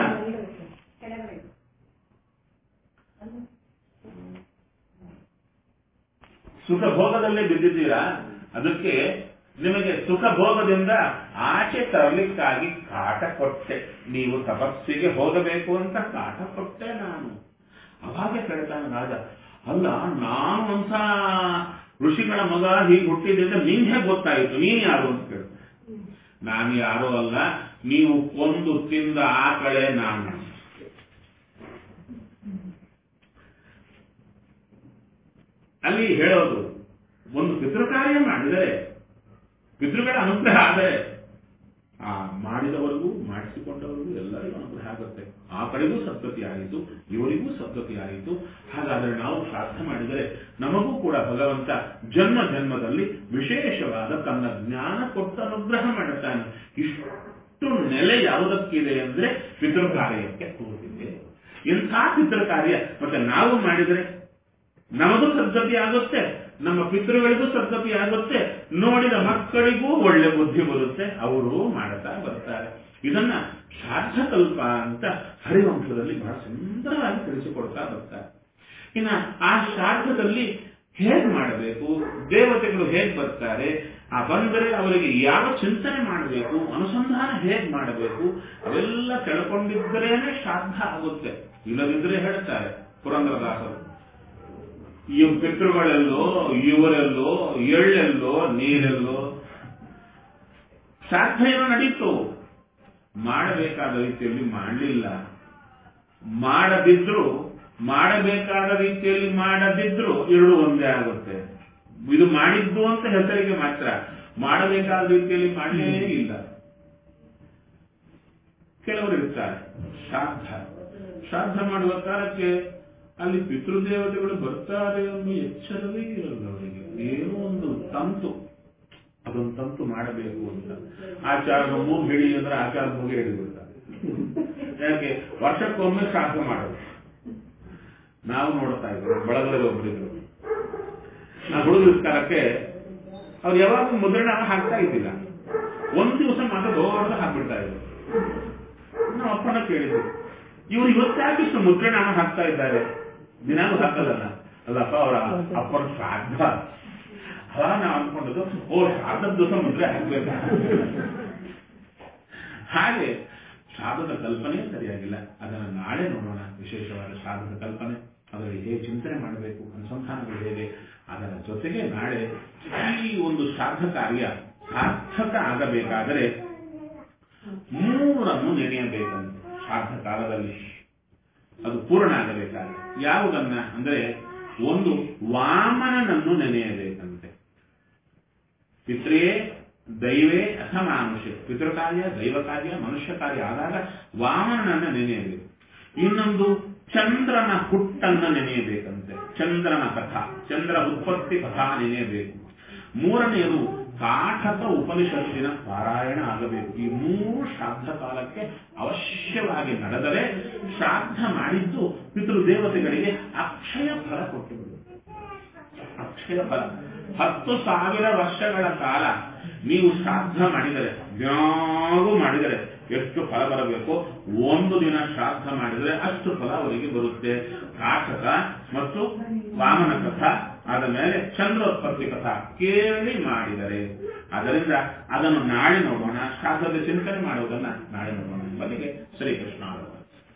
ಸುಖ ಭೋಗದಲ್ಲೇ ಬಿದ್ದಿದ್ದೀರಾ ಅದಕ್ಕೆ ನಿಮಗೆ ಸುಖ ಭೋಗದಿಂದ ಆಚೆ ತರಲಿಕ್ಕಾಗಿ ಕಾಟ ಕೊಟ್ಟೆ ನೀವು ತಪಸ್ಸಿಗೆ ಹೋಗಬೇಕು ಅಂತ ಕಾಟ ಕೊಟ್ಟೆ ನಾನು ಅವಾಗ ಕೇಳ್ತಾನೆ ರಾಜ ಅಲ್ಲ ನಾನು ಅಂತ ಋಷಿಗಳ ಮಗ ಹೀಗೆ ಹುಟ್ಟಿದ್ರೆ ನಿನ್ಗೆ ಗೊತ್ತಾಯಿತು ನೀನ್ ಯಾರು ಅಂತ ಕೇಳ ನಾನು ಯಾರು ಅಲ್ಲ ನೀವು ಕೊಂದು ತಿಂದ ಆಕಳೆ ನಾನು ಅಲ್ಲಿ ಹೇಳೋದು ಒಂದು ಪಿತೃಕಾರ್ಯ ಮಾಡಿದರೆ ಪಿತೃಗಳ ಅನುಗ್ರಹ ಆದರೆ ಆ ಮಾಡಿದವರಿಗೂ ಮಾಡಿಸಿಕೊಂಡವರಿಗೂ ಎಲ್ಲರಿಗೂ ಅನುಗ್ರಹ ಆಗುತ್ತೆ ಆ ಕಡೆಗೂ ಸದ್ಗತಿ ಆಯಿತು ಇವರಿಗೂ ಸದ್ಗತಿ ಆಯಿತು ಹಾಗಾದರೆ ನಾವು ಶ್ರಾದ್ದ ಮಾಡಿದರೆ ನಮಗೂ ಕೂಡ ಭಗವಂತ ಜನ್ಮ ಜನ್ಮದಲ್ಲಿ ವಿಶೇಷವಾದ ತನ್ನ ಜ್ಞಾನ ಕೊಟ್ಟು ಅನುಗ್ರಹ ಮಾಡುತ್ತಾನೆ ಇಷ್ಟು ನೆಲೆ ಯಾವುದಕ್ಕಿದೆ ಅಂದ್ರೆ ಪಿತೃಕಾರ್ಯಕ್ಕೆ ಕೂತಿದೆ ಇಂಥ ಪಿತೃಕಾರ್ಯ ಮತ್ತೆ ನಾವು ಮಾಡಿದರೆ ನಮಗೂ ಸದ್ಗತಿ ಆಗುತ್ತೆ ನಮ್ಮ ಪಿತೃಗಳಿಗೂ ಸದ್ಗತಿ ಆಗುತ್ತೆ ನೋಡಿದ ಮಕ್ಕಳಿಗೂ ಒಳ್ಳೆ ಬುದ್ಧಿ ಬರುತ್ತೆ ಅವರು ಮಾಡ್ತಾ ಬರ್ತಾರೆ ಇದನ್ನ ಶ್ರಾದ್ದಕಲ್ಪ ಅಂತ ಹರಿವಂಶದಲ್ಲಿ ಬಹಳ ಸುಂದರವಾಗಿ ತಿಳಿಸಿಕೊಡ್ತಾ ಬರ್ತಾರೆ ಇನ್ನ ಆ ಶ್ರಾದ್ದದಲ್ಲಿ ಹೇಗ್ ಮಾಡಬೇಕು ದೇವತೆಗಳು ಹೇಗ್ ಬರ್ತಾರೆ ಆ ಬಂದರೆ ಅವರಿಗೆ ಯಾವ ಚಿಂತನೆ ಮಾಡಬೇಕು ಅನುಸಂಧಾನ ಹೇಗ್ ಮಾಡಬೇಕು ಅವೆಲ್ಲ ತಿಳ್ಕೊಂಡಿದ್ದರೇನೆ ಶ್ರಾದ್ದ ಆಗುತ್ತೆ ಇಲ್ಲದಿದ್ರೆ ಹೇಳ್ತಾರೆ ಪುರಂದರದಾಸರು ಈ ಪಿತೃಗಳೆಲ್ಲೋ ಇವರೆಲ್ಲೋ ಎಳ್ಳೆಲ್ಲೋ ನೀರೆಲ್ಲೋ ಶ್ರಾದ್ದ ಏನೋ ನಡೀತು ಮಾಡಬೇಕಾದ ರೀತಿಯಲ್ಲಿ ಮಾಡಲಿಲ್ಲ ಮಾಡದಿದ್ರು ಮಾಡಬೇಕಾದ ರೀತಿಯಲ್ಲಿ ಮಾಡದಿದ್ರು ಎರಡು ಒಂದೇ ಆಗುತ್ತೆ ಇದು ಮಾಡಿದ್ದು ಅಂತ ಹೆಸರಿಗೆ ಮಾತ್ರ ಮಾಡಬೇಕಾದ ರೀತಿಯಲ್ಲಿ ಮಾಡಲೇ ಇಲ್ಲ ಕೆಲವರು ಇರ್ತಾರೆ ಶ್ರಾದ್ದ ಶ್ರಾದ್ದ ಮಾಡುವ ಕಾಲಕ್ಕೆ ಅಲ್ಲಿ ಪಿತೃದೇವತೆಗಳು ಬರ್ತಾರೆ ಅನ್ನೋ ಎಚ್ಚರವೇ ಇರಲ್ಲ ಅವರಿಗೆ ಏನೋ ಒಂದು ತಂತು ಅದೊಂದು ತಂತು ಮಾಡಬೇಕು ಅಂತ ಆಚಾರದ ಮೂಗು ಹಿಡಿ ಅಂದ್ರೆ ಆಚಾರದ ಮೂಗೆ ಹಿಡಿಬಿಡ್ತಾರೆ ಯಾಕೆ ವರ್ಷಕ್ಕೊಮ್ಮೆ ಶ್ರಾದ್ದ ಮಾಡೋದು ನಾವು ನೋಡ್ತಾ ಇದ್ರು ಬಳಗದಲ್ಲಿ ಒಬ್ಬರಿದ್ರು ನಾ ಹುಡುಗರ ಕಾಲಕ್ಕೆ ಅವ್ರು ಯಾವಾಗ ಮುದ್ರಣ ಹಾಕ್ತಾ ಇದ್ದಿಲ್ಲ ಒಂದ್ ದಿವಸ ಮಾತ್ರ ದೊಡ್ಡ ಹಾಕ್ಬಿಡ್ತಾ ಇದ್ರು ನಾವು ಅಪ್ಪನ ಕೇಳಿದ್ವಿ ಇವ್ರು ಇವತ್ತಾಕೆ ಇಷ್ಟು ಮುದ್ರಣ ಹಾಕ್ತಾ ಇದ್ದಾರೆ ದಿನಾನು ಹಾಕಲ್ಲ ಅಲ್ಲಪ್ಪ ಅವರ ಅಪ್ಪನ ಶ್ರಾದ್ದ ಅವಾಗ ನಾವು ಅನ್ಕೊಂಡದ್ದು ಓ ಶ್ರಾದ್ದದ ದಿವಸ ಮುದ್ರೆ ಹಾಕ್ಬೇಕಾ ಹಾಗೆ ಶ್ರಾದ್ದದ ಕಲ್ಪನೆ ಸರಿಯಾಗಿಲ್ಲ ಅದನ್ನು ನಾಳೆ ನೋಡೋಣ ವಿಶೇಷವಾದ ಶ್ರಾದ್ದದ ಕಲ್ಪನೆ ಅದರಲ್ಲಿ ಹೇಗೆ ಚಿಂತನೆ ಮಾಡಬೇಕು ಅನುಸಂಧಾನಗಳು ಹೇಗೆ ಅದರ ಜೊತೆಗೆ ನಾಳೆ ಈ ಒಂದು ಶ್ರಾದ್ದ ಕಾರ್ಯ ಸಾರ್ಥಕ ಆಗಬೇಕಾದರೆ ಮೂರನ್ನು ನೆನೆಯಬೇಕಂತೆ ಶ್ರಾದ್ದ ಕಾಲದಲ್ಲಿ ಅದು ಪೂರ್ಣ ಆಗಬೇಕಾದ್ರೆ ಯಾವುದನ್ನ ಅಂದ್ರೆ ಒಂದು ವಾಮನನನ್ನು ನೆನೆಯಬೇಕಂತೆ ಪಿತ್ರೇ ದೈವೇ ಅಥ ಮಾನುಷ್ಯ ಪಿತೃಕಾರ್ಯ ದೈವ ಕಾರ್ಯ ಮನುಷ್ಯ ಕಾರ್ಯ ಆದಾಗ ವಾಮನನನ್ನ ನೆನೆಯಬೇಕು ಇನ್ನೊಂದು ಚಂದ್ರನ ಹುಟ್ಟನ್ನ ನೆನೆಯಬೇಕಂತೆ ಚಂದ್ರನ ಕಥಾ ಚಂದ್ರ ಉತ್ಪತ್ತಿ ಕಥಾ ನೆನೆಯಬೇಕು ಮೂರನೆಯದು ಕಾಠಕ ಉಪನಿಷತ್ತಿನ ಪಾರಾಯಣ ಆಗಬೇಕು ಈ ಮೂರು ಶ್ರಾದ್ದ ಕಾಲಕ್ಕೆ ಅವಶ್ಯವಾಗಿ ನಡೆದರೆ ಶ್ರಾದ್ದ ಮಾಡಿದ್ದು ಪಿತೃದೇವತೆಗಳಿಗೆ ಅಕ್ಷಯ ಫಲ ಕೊಟ್ಟು ಬಿಡುತ್ತೆ ಅಕ್ಷಯ ಫಲ ಹತ್ತು ಸಾವಿರ ವರ್ಷಗಳ ಕಾಲ ನೀವು ಶ್ರಾದ್ದ ಮಾಡಿದರೆ ದಿನಾಗೂ ಮಾಡಿದರೆ ಎಷ್ಟು ಫಲ ಬರಬೇಕು ಒಂದು ದಿನ ಶ್ರಾದ್ದ ಮಾಡಿದರೆ ಅಷ್ಟು ಫಲ ಅವರಿಗೆ ಬರುತ್ತೆ ಕಾಟಕ ಮತ್ತು ವಾಮನ ಕಥಾ ಆದ ಮೇಲೆ ಚಂದ್ರೋತ್ಪತ್ತಿ ಕಥಾ ಕೇಳಿ ಮಾಡಿದರೆ ಅದರಿಂದ ಅದನ್ನು ನಾಳೆ ನೋಡೋಣ ಶ್ರಾದ್ದದ ಚಿಂತನೆ ಮಾಡುವುದನ್ನ ನಾಳೆ ನೋಡೋಣ ಬದಿಗೆ ಶ್ರೀಕೃಷ್ಣ